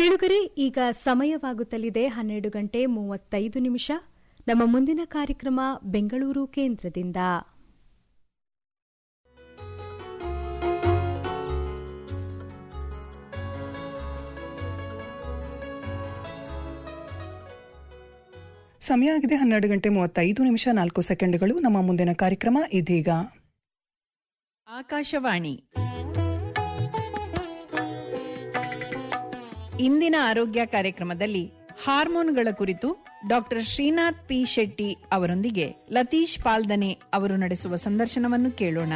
ಕೇಳುಗರೆ ಈಗ ಸಮಯವಾಗುತ್ತಲಿದೆ ಹನ್ನೆರಡು ಗಂಟೆ ಮೂವತ್ತೈದು ನಿಮಿಷ ನಮ್ಮ ಮುಂದಿನ ಕಾರ್ಯಕ್ರಮ ಬೆಂಗಳೂರು ಕೇಂದ್ರದಿಂದ ಸಮಯ ಆಗಿದೆ ಹನ್ನೆರಡು ಗಂಟೆ ಮೂವತ್ತೈದು ನಿಮಿಷ ನಾಲ್ಕು ಸೆಕೆಂಡ್ಗಳು ನಮ್ಮ ಮುಂದಿನ ಕಾರ್ಯಕ್ರಮ ಇದೀಗ ಆಕಾಶವಾಣಿ ಇಂದಿನ ಆರೋಗ್ಯ ಕಾರ್ಯಕ್ರಮದಲ್ಲಿ ಹಾರ್ಮೋನ್ಗಳ ಕುರಿತು ಡಾಕ್ಟರ್ ಶ್ರೀನಾಥ್ ಪಿ ಶೆಟ್ಟಿ ಅವರೊಂದಿಗೆ ಲತೀಶ್ ಪಾಲ್ದನೆ ಅವರು ನಡೆಸುವ ಸಂದರ್ಶನವನ್ನು ಕೇಳೋಣ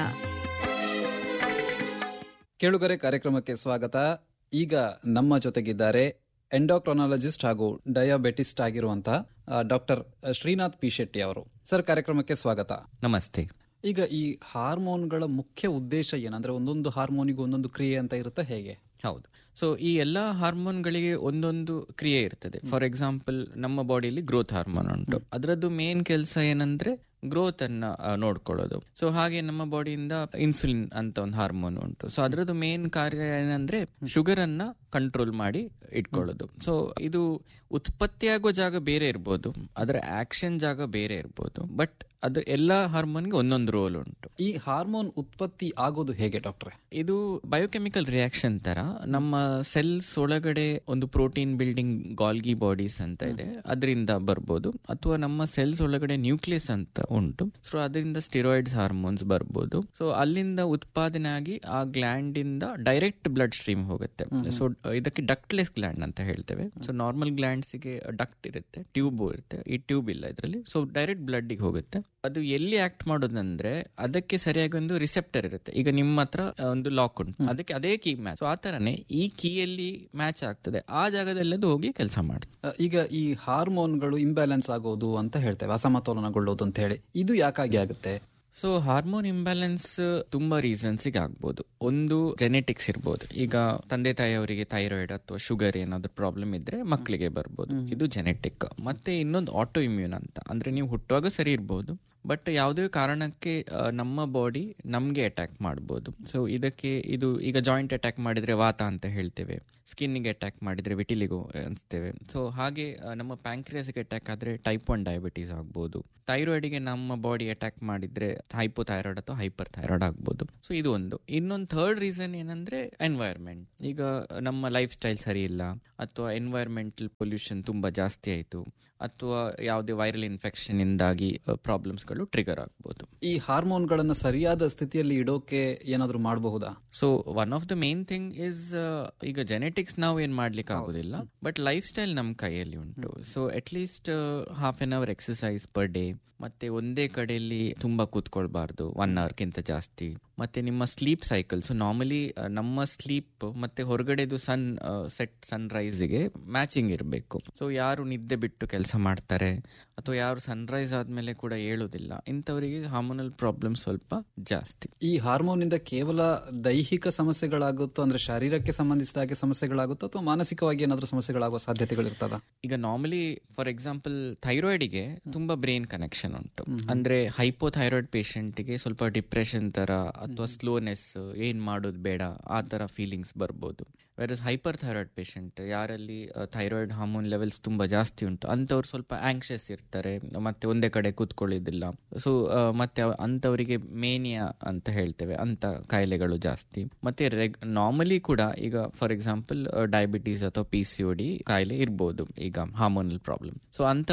ಕೇಳುಗರೆ ಕಾರ್ಯಕ್ರಮಕ್ಕೆ ಸ್ವಾಗತ ಈಗ ನಮ್ಮ ಜೊತೆಗಿದ್ದಾರೆ ಎಂಡೋಕ್ರೊನಾಲಜಿಸ್ಟ್ ಹಾಗೂ ಡಯಾಬೆಟಿಸ್ಟ್ ಆಗಿರುವಂತಹ ಡಾಕ್ಟರ್ ಶ್ರೀನಾಥ್ ಪಿ ಶೆಟ್ಟಿ ಅವರು ಸರ್ ಕಾರ್ಯಕ್ರಮಕ್ಕೆ ಸ್ವಾಗತ ನಮಸ್ತೆ ಈಗ ಈ ಹಾರ್ಮೋನ್ಗಳ ಮುಖ್ಯ ಉದ್ದೇಶ ಏನಂದ್ರೆ ಒಂದೊಂದು ಹಾರ್ಮೋನಿಗೂ ಒಂದೊಂದು ಕ್ರಿಯೆ ಅಂತ ಇರುತ್ತೆ ಹೇಗೆ ಹೌದು ಸೊ ಈ ಎಲ್ಲ ಹಾರ್ಮೋನ್ಗಳಿಗೆ ಒಂದೊಂದು ಕ್ರಿಯೆ ಇರ್ತದೆ ಫಾರ್ ಎಕ್ಸಾಂಪಲ್ ನಮ್ಮ ಬಾಡಿಯಲ್ಲಿ ಗ್ರೋತ್ ಹಾರ್ಮೋನ್ ಉಂಟು ಅದರದ್ದು ಮೇನ್ ಕೆಲಸ ಏನಂದ್ರೆ ಗ್ರೋತ್ ಅನ್ನ ಆ, ನೋಡ್ಕೊಳ್ಳೋದು ಸೊ ಹಾಗೆ ನಮ್ಮ ಬಾಡಿಯಿಂದ ಇನ್ಸುಲಿನ್ ಅಂತ ಒಂದು ಹಾರ್ಮೋನ್ ಉಂಟು ಸೊ ಅದರದ್ದು ಮೇನ್ ಕಾರ್ಯ ಏನಂದ್ರೆ ಶುಗರ್ ಅನ್ನ ಕಂಟ್ರೋಲ್ ಮಾಡಿ ಇಟ್ಕೊಳ್ಳೋದು ಸೊ ಇದು ಉತ್ಪತ್ತಿಯಾಗೋ ಜಾಗ ಬೇರೆ ಇರ್ಬೋದು ಅದರ ಆಕ್ಷನ್ ಜಾಗ ಬೇರೆ ಇರ್ಬೋದು ಬಟ್ ಅದು ಎಲ್ಲ ಹಾರ್ಮೋನ್ಗೆ ಒಂದೊಂದು ರೋಲ್ ಉಂಟು ಈ ಹಾರ್ಮೋನ್ ಉತ್ಪತ್ತಿ ಆಗೋದು ಹೇಗೆ ಡಾಕ್ಟ್ರೆ ಇದು ಬಯೋಕೆಮಿಕಲ್ ರಿಯಾಕ್ಷನ್ ತರ ನಮ್ಮ ಸೆಲ್ಸ್ ಒಳಗಡೆ ಒಂದು ಪ್ರೋಟೀನ್ ಬಿಲ್ಡಿಂಗ್ ಗಾಲ್ಗಿ ಬಾಡೀಸ್ ಅಂತ ಇದೆ ಅದರಿಂದ ಬರ್ಬೋದು ಅಥವಾ ನಮ್ಮ ಸೆಲ್ಸ್ ಒಳಗಡೆ ನ್ಯೂಕ್ಲಿಯಸ್ ಅಂತ ಉಂಟು ಸೊ ಅದರಿಂದ ಸ್ಟಿರಾಯ್ಡ್ಸ್ ಹಾರ್ಮೋನ್ಸ್ ಬರ್ಬೋದು ಸೊ ಅಲ್ಲಿಂದ ಉತ್ಪಾದನೆ ಆಗಿ ಆ ಗ್ಲ್ಯಾಂಡ್ ಇಂದ ಡೈರೆಕ್ಟ್ ಬ್ಲಡ್ ಸ್ಟ್ರೀಮ್ ಹೋಗುತ್ತೆ ಸೊ ಇದಕ್ಕೆ ಡಕ್ಟ್ಲೆಸ್ ಗ್ಲ್ಯಾಂಡ್ ಅಂತ ಹೇಳ್ತೇವೆ ಸೊ ನಾರ್ಮಲ್ ಗ್ಲ್ಯಾಂಡ್ಸ್ ಗೆ ಡಕ್ಟ್ ಇರುತ್ತೆ ಟ್ಯೂಬ್ ಇರುತ್ತೆ ಈ ಟ್ಯೂಬ್ ಇಲ್ಲ ಇದರಲ್ಲಿ ಸೊ ಡೈರೆಕ್ಟ್ ಬ್ಲಡ್ ಗೆ ಹೋಗುತ್ತೆ ಅದು ಎಲ್ಲಿ ಆಕ್ಟ್ ಮಾಡೋದಂದ್ರೆ ಅದಕ್ಕೆ ಸರಿಯಾಗಿ ಒಂದು ರಿಸೆಪ್ಟರ್ ಇರುತ್ತೆ ಈಗ ನಿಮ್ಮ ಹತ್ರ ಆ, ಒಂದು ಲಾಕ್ ಉಂಟು ಅದಕ್ಕೆ ಅದೇ ಕೀ ಮ್ಯಾಚ್ ಆ ತರನೇ ಈ ಕೀಯಲ್ಲಿ ಮ್ಯಾಚ್ ಆಗ್ತದೆ ಆ ಜಾಗದಲ್ಲಿ ಅದು ಹೋಗಿ ಕೆಲಸ ಮಾಡುತ್ತೆ ಅ, ಈಗ ಈ ಹಾರ್ಮೋನ್ಗಳು ಇಂಬ್ಯಾಲೆನ್ಸ್ ಆಗೋದು ಅಂತ ಹೇಳ್ತೇವೆ ಅಸಮತೋಲನಗೊಳ್ಳೋದು ಅಂತ ಹೇಳಿ ಇದು ಯಾಕಾಗಿ ಆಗುತ್ತೆ ಸೊ ಹಾರ್ಮೋನ್ ಇಂಬ್ಯಾಲೆನ್ಸ್ ತುಂಬಾ ರೀಸನ್ಸಿಗೆ ಆಗ್ಬೋದು ಒಂದು ಜೆನೆಟಿಕ್ಸ್ ಇರ್ಬೋದು ಈಗ ತಂದೆ ತಾಯಿಯವರಿಗೆ ಥೈರಾಯ್ಡ್ ಅಥವಾ ಶುಗರ್ ಏನಾದ್ರು ಪ್ರಾಬ್ಲಮ್ ಇದ್ರೆ ಮಕ್ಕಳಿಗೆ ಬರ್ಬೋದು ಇದು ಜೆನೆಟಿಕ್ ಮತ್ತೆ ಇನ್ನೊಂದು ಆಟೋ ಇಮ್ಯೂನ್ ಅಂತ ಅಂದ್ರೆ ನೀವು ಹುಟ್ಟುವಾಗ ಸರಿ ಇರ್ಬೋದು ಬಟ್ ಯಾವುದೇ ಕಾರಣಕ್ಕೆ ಆ, ನಮ್ಮ ಬಾಡಿ ನಮ್ಗೆ ಅಟ್ಯಾಕ್ ಮಾಡ್ಬೋದು ಸೊ ಇದಕ್ಕೆ ಇದು ಈಗ ಜಾಯಿಂಟ್ ಅಟ್ಯಾಕ್ ಮಾಡಿದ್ರೆ ವಾತ ಅಂತ ಹೇಳ್ತೇವೆ ಸ್ಕಿನ್ಗೆ ಅಟ್ಯಾಕ್ ಮಾಡಿದ್ರೆ ವಿಟಿಲಿಗೋ ಅನ್ಸ್ತೇವೆ ಸೊ ಹಾಗೆ ಆ, ನಮ್ಮ ಪ್ಯಾಂಕ್ರಿಯಾಸ್ಗೆ ಅಟ್ಯಾಕ್ ಆದ್ರೆ ಟೈಪ್ ಒನ್ ಡಯಾಬಿಟೀಸ್ ಆಗ್ಬೋದು ಥೈರಾಯ್ಡ್ಗೆ ನಮ್ಮ ಬಾಡಿ ಅಟ್ಯಾಕ್ ಮಾಡಿದ್ರೆ ಹೈಪೋ ಥೈರಾಯ್ಡ್ ಅಥವಾ ಹೈಪರ್ ಥೈರಾಯ್ಡ್ ಆಗ್ಬೋದು ಸೊ ಇದು ಒಂದು ಇನ್ನೊಂದು ಥರ್ಡ್ ರೀಸನ್ ಏನಂದ್ರೆ ಎನ್ವೈರ್ಮೆಂಟ್ ಈಗ ನಮ್ಮ ಲೈಫ್ ಸ್ಟೈಲ್ ಸರಿ ಇಲ್ಲ ಅಥವಾ ಎನ್ವೈರ್ಮೆಂಟಲ್ ಪೊಲ್ಯೂಷನ್ ತುಂಬಾ ಜಾಸ್ತಿ ಆಯಿತು ಅಥವಾ ಯಾವುದೇ ವೈರಲ್ ಇನ್ಫೆಕ್ಷನ್ ಇಂದಾಗಿ ಪ್ರಾಬ್ಲಮ್ಸ್ಗಳು ಟ್ರಿಗರ್ ಆಗ್ಬೋದು ಈ ಹಾರ್ಮೋನ್ಗಳನ್ನ ಸರಿಯಾದ ಸ್ಥಿತಿಯಲ್ಲಿ ಇಡೋಕೆ ಏನಾದ್ರೂ ಮಾಡಬಹುದಾ so one of the main thing is ಈಗ ಜೆನೆಟಿಕ್ಸ್ ನಾವು ಏನ್ ಮಾಡ್ಲಿಕ್ಕೆ ಆಗೋದಿಲ್ಲ ಬಟ್ ಲೈಫ್ ಸ್ಟೈಲ್ ನಮ್ಮ ಕೈಯಲ್ಲಿ ಉಂಟು so at least half an hour exercise per day ಮತ್ತೆ ಒಂದೇ ಕಡೆಯಲ್ಲಿ ತುಂಬಾ ಕೂತ್ಕೊಳ್ಬಾರ್ದು ಒನ್ ಅವರ್ಗಿಂತ ಜಾಸ್ತಿ ಮತ್ತೆ ನಿಮ್ಮ ಸ್ಲೀಪ್ ಸೈಕಲ್ ಸೊ ನಾರ್ಮಲಿ ನಮ್ಮ ಸ್ಲೀಪ್ ಮತ್ತೆ ಹೊರಗಡೆದು ಸನ್ ಸೆಟ್ ಸನ್ ರೈಸ್ಗೆ ಮ್ಯಾಚಿಂಗ್ ಇರಬೇಕು ಸೊ ಯಾರು ನಿದ್ದೆ ಬಿಟ್ಟು ಕೆಲಸ ಮಾಡ್ತಾರೆ ಅಥವಾ ಯಾರು ಸನ್ರೈಸ್ ಆದ್ಮೇಲೆ ಕೂಡ ಹೇಳುದಿಲ್ಲ ಇಂಥವರಿಗೆ ಹಾರ್ಮೋನಲ್ ಪ್ರಾಬ್ಲಮ್ ಸ್ವಲ್ಪ ಜಾಸ್ತಿ ಈ ಹಾರ್ಮೋನ್ ಇಂದ ಕೇವಲ ದೈಹಿಕ ಸಮಸ್ಯೆಗಳಾಗುತ್ತೋ ಅಂದ್ರೆ ಶರೀರಕ್ಕೆ ಸಂಬಂಧಿಸಿದ ಹಾಗೆ ಸಮಸ್ಯೆಗಳಾಗುತ್ತೋ ಅಥವಾ ಮಾನಸಿಕವಾಗಿ ಏನಾದ್ರೂ ಸಮಸ್ಯೆಗಳಾಗುವ ಸಾಧ್ಯತೆಗಳಿರ್ತದ ಈಗ ನಾರ್ಮಲಿ ಫಾರ್ ಎಕ್ಸಾಂಪಲ್ ಥೈರಾಯ್ಡ್ಗೆ ತುಂಬಾ ಬ್ರೈನ್ ಕನೆಕ್ಷನ್ ಉಂಟು ಅಂದ್ರೆ ಹೈಪೋಥೈರಾಯ್ಡ್ ಗೆ ಸ್ವಲ್ಪ ಡಿಪ್ರೆಷನ್ ತರ ಅಥವಾ ಸ್ಲೋನೆಸ್ ಏನ್ ಮಾಡೋದು ಬೇಡ ಆ ತರ ಫೀಲಿಂಗ್ಸ್ ಬರ್ಬೋದು ವೆರಸ್ ಹೈಪರ್ ಥೈರಾಯ್ಡ್ ಪೇಷಂಟ್ ಯಾರಲ್ಲಿ ಥೈರಾಯ್ಡ್ ಹಾರ್ಮೋನ್ ಲೆವೆಲ್ಸ್ ತುಂಬಾ ಜಾಸ್ತಿ ಉಂಟು ಅಂತವ್ರು ಸ್ವಲ್ಪ ಆಂಕ್ಷಿಯಸ್ ಇರ್ತಾರೆ ಮತ್ತೆ ಒಂದೇ ಕಡೆ ಕೂತ್ಕೊಳ್ಳೋದಿಲ್ಲ ಸೊ ಮತ್ತೆ ಅವ- ಅಂತವರಿಗೆ ಮೇನಿಯಾ ಅಂತ ಹೇಳ್ತೇವೆ ಅಂತ ಕಾಯಿಲೆಗಳು ಜಾಸ್ತಿ ಮತ್ತೆ ನಾರ್ಮಲಿ ಕೂಡ ಈಗ ಫಾರ್ ಎಕ್ಸಾಂಪಲ್ ಡಯಾಬಿಟೀಸ್ ಅಥವಾ ಪಿ ಸಿ ಡಿ ಕಾಯಿಲೆ ಇರ್ಬೋದು ಈಗ ಹಾರ್ಮೋನಲ್ ಪ್ರಾಬ್ಲಮ್ ಸೊ ಅಂತ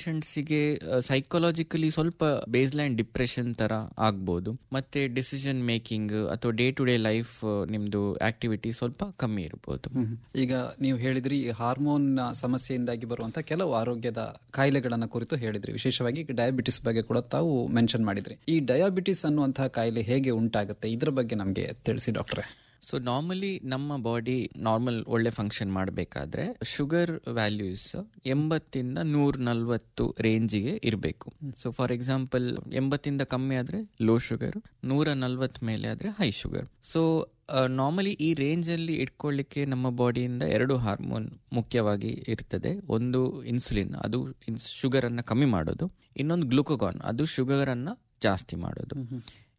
ಗೆ ಸೈಕಾಲಜಿಕಲಿ ಸ್ವಲ್ಪ ಬೇಸ್ ಲೈನ್ ಡಿಪ್ರೆಷನ್ ತರ ಆಗ್ಬೋದು ಮತ್ತೆ ಡಿಸಿಷನ್ ಮೇಕಿಂಗ್ ಅಥವಾ ಡೇ ಟು ಡೇ ಲೈಫ್ ನಿಮ್ದು ಆಕ್ಟಿವಿಟಿ ಸ್ವಲ್ಪ ಕಮ್ಮಿ ಇರ್ಬೋದು ಈಗ ನೀವು ಹೇಳಿದ್ರಿ ಈ ಹಾರ್ಮೋನ್ ನ ಸಮಸ್ಯೆಯಿಂದಾಗಿ ಬರುವಂತ ಕೆಲವು ಆರೋಗ್ಯದ ಕಾಯಿಲೆಗಳನ್ನ ಕುರಿತು ಹೇಳಿದ್ರಿ ವಿಶೇಷವಾಗಿ ಡಯಾಬಿಟಿಸ್ ಬಗ್ಗೆ ಕೂಡ ತಾವು ಮೆನ್ಷನ್ ಮಾಡಿದ್ರಿ ಈ ಡಯಾಬಿಟಿಸ್ ಅನ್ನುವಂತಹ ಕಾಯಿಲೆ ಹೇಗೆ ಉಂಟಾಗುತ್ತೆ ಇದ್ರ ಬಗ್ಗೆ ನಮಗೆ ತಿಳಿಸಿ ಡಾಕ್ಟ್ರೆ ಸೊ ನಾರ್ಮಲಿ ನಮ್ಮ ಬಾಡಿ ನಾರ್ಮಲ್ ಒಳ್ಳೆ ಫಂಕ್ಷನ್ ಮಾಡಬೇಕಾದ್ರೆ ಶುಗರ್ ವ್ಯಾಲ್ಯೂಸ್ ಎಂಬತ್ತಿಂದ ನೂರ ನಲ್ವತ್ತು ರೇಂಜಿಗೆ ಇರಬೇಕು ಸೊ ಫಾರ್ ಎಕ್ಸಾಂಪಲ್ ಎಂಬತ್ತಿಂದ ಕಮ್ಮಿ ಆದ್ರೆ ಲೋ ಶುಗರ್ ನೂರ ನಲ್ವತ್ ಮೇಲೆ ಆದ್ರೆ ಹೈ ಶುಗರ್ ಸೊ ನಾರ್ಮಲಿ ಈ ರೇಂಜ್ ಅಲ್ಲಿ ಇಟ್ಕೊಳ್ಳಿಕ್ಕೆ ನಮ್ಮ ಬಾಡಿಯಿಂದ ಎರಡು ಹಾರ್ಮೋನ್ ಮುಖ್ಯವಾಗಿ ಇರ್ತದೆ ಒಂದು ಇನ್ಸುಲಿನ್ ಅದು ಶುಗರ್ ಅನ್ನ ಕಮ್ಮಿ ಮಾಡೋದು ಇನ್ನೊಂದು ಗ್ಲುಕೋಗಾನ್ ಅದು ಶುಗರ್ ಅನ್ನ ಜಾಸ್ತಿ ಮಾಡೋದು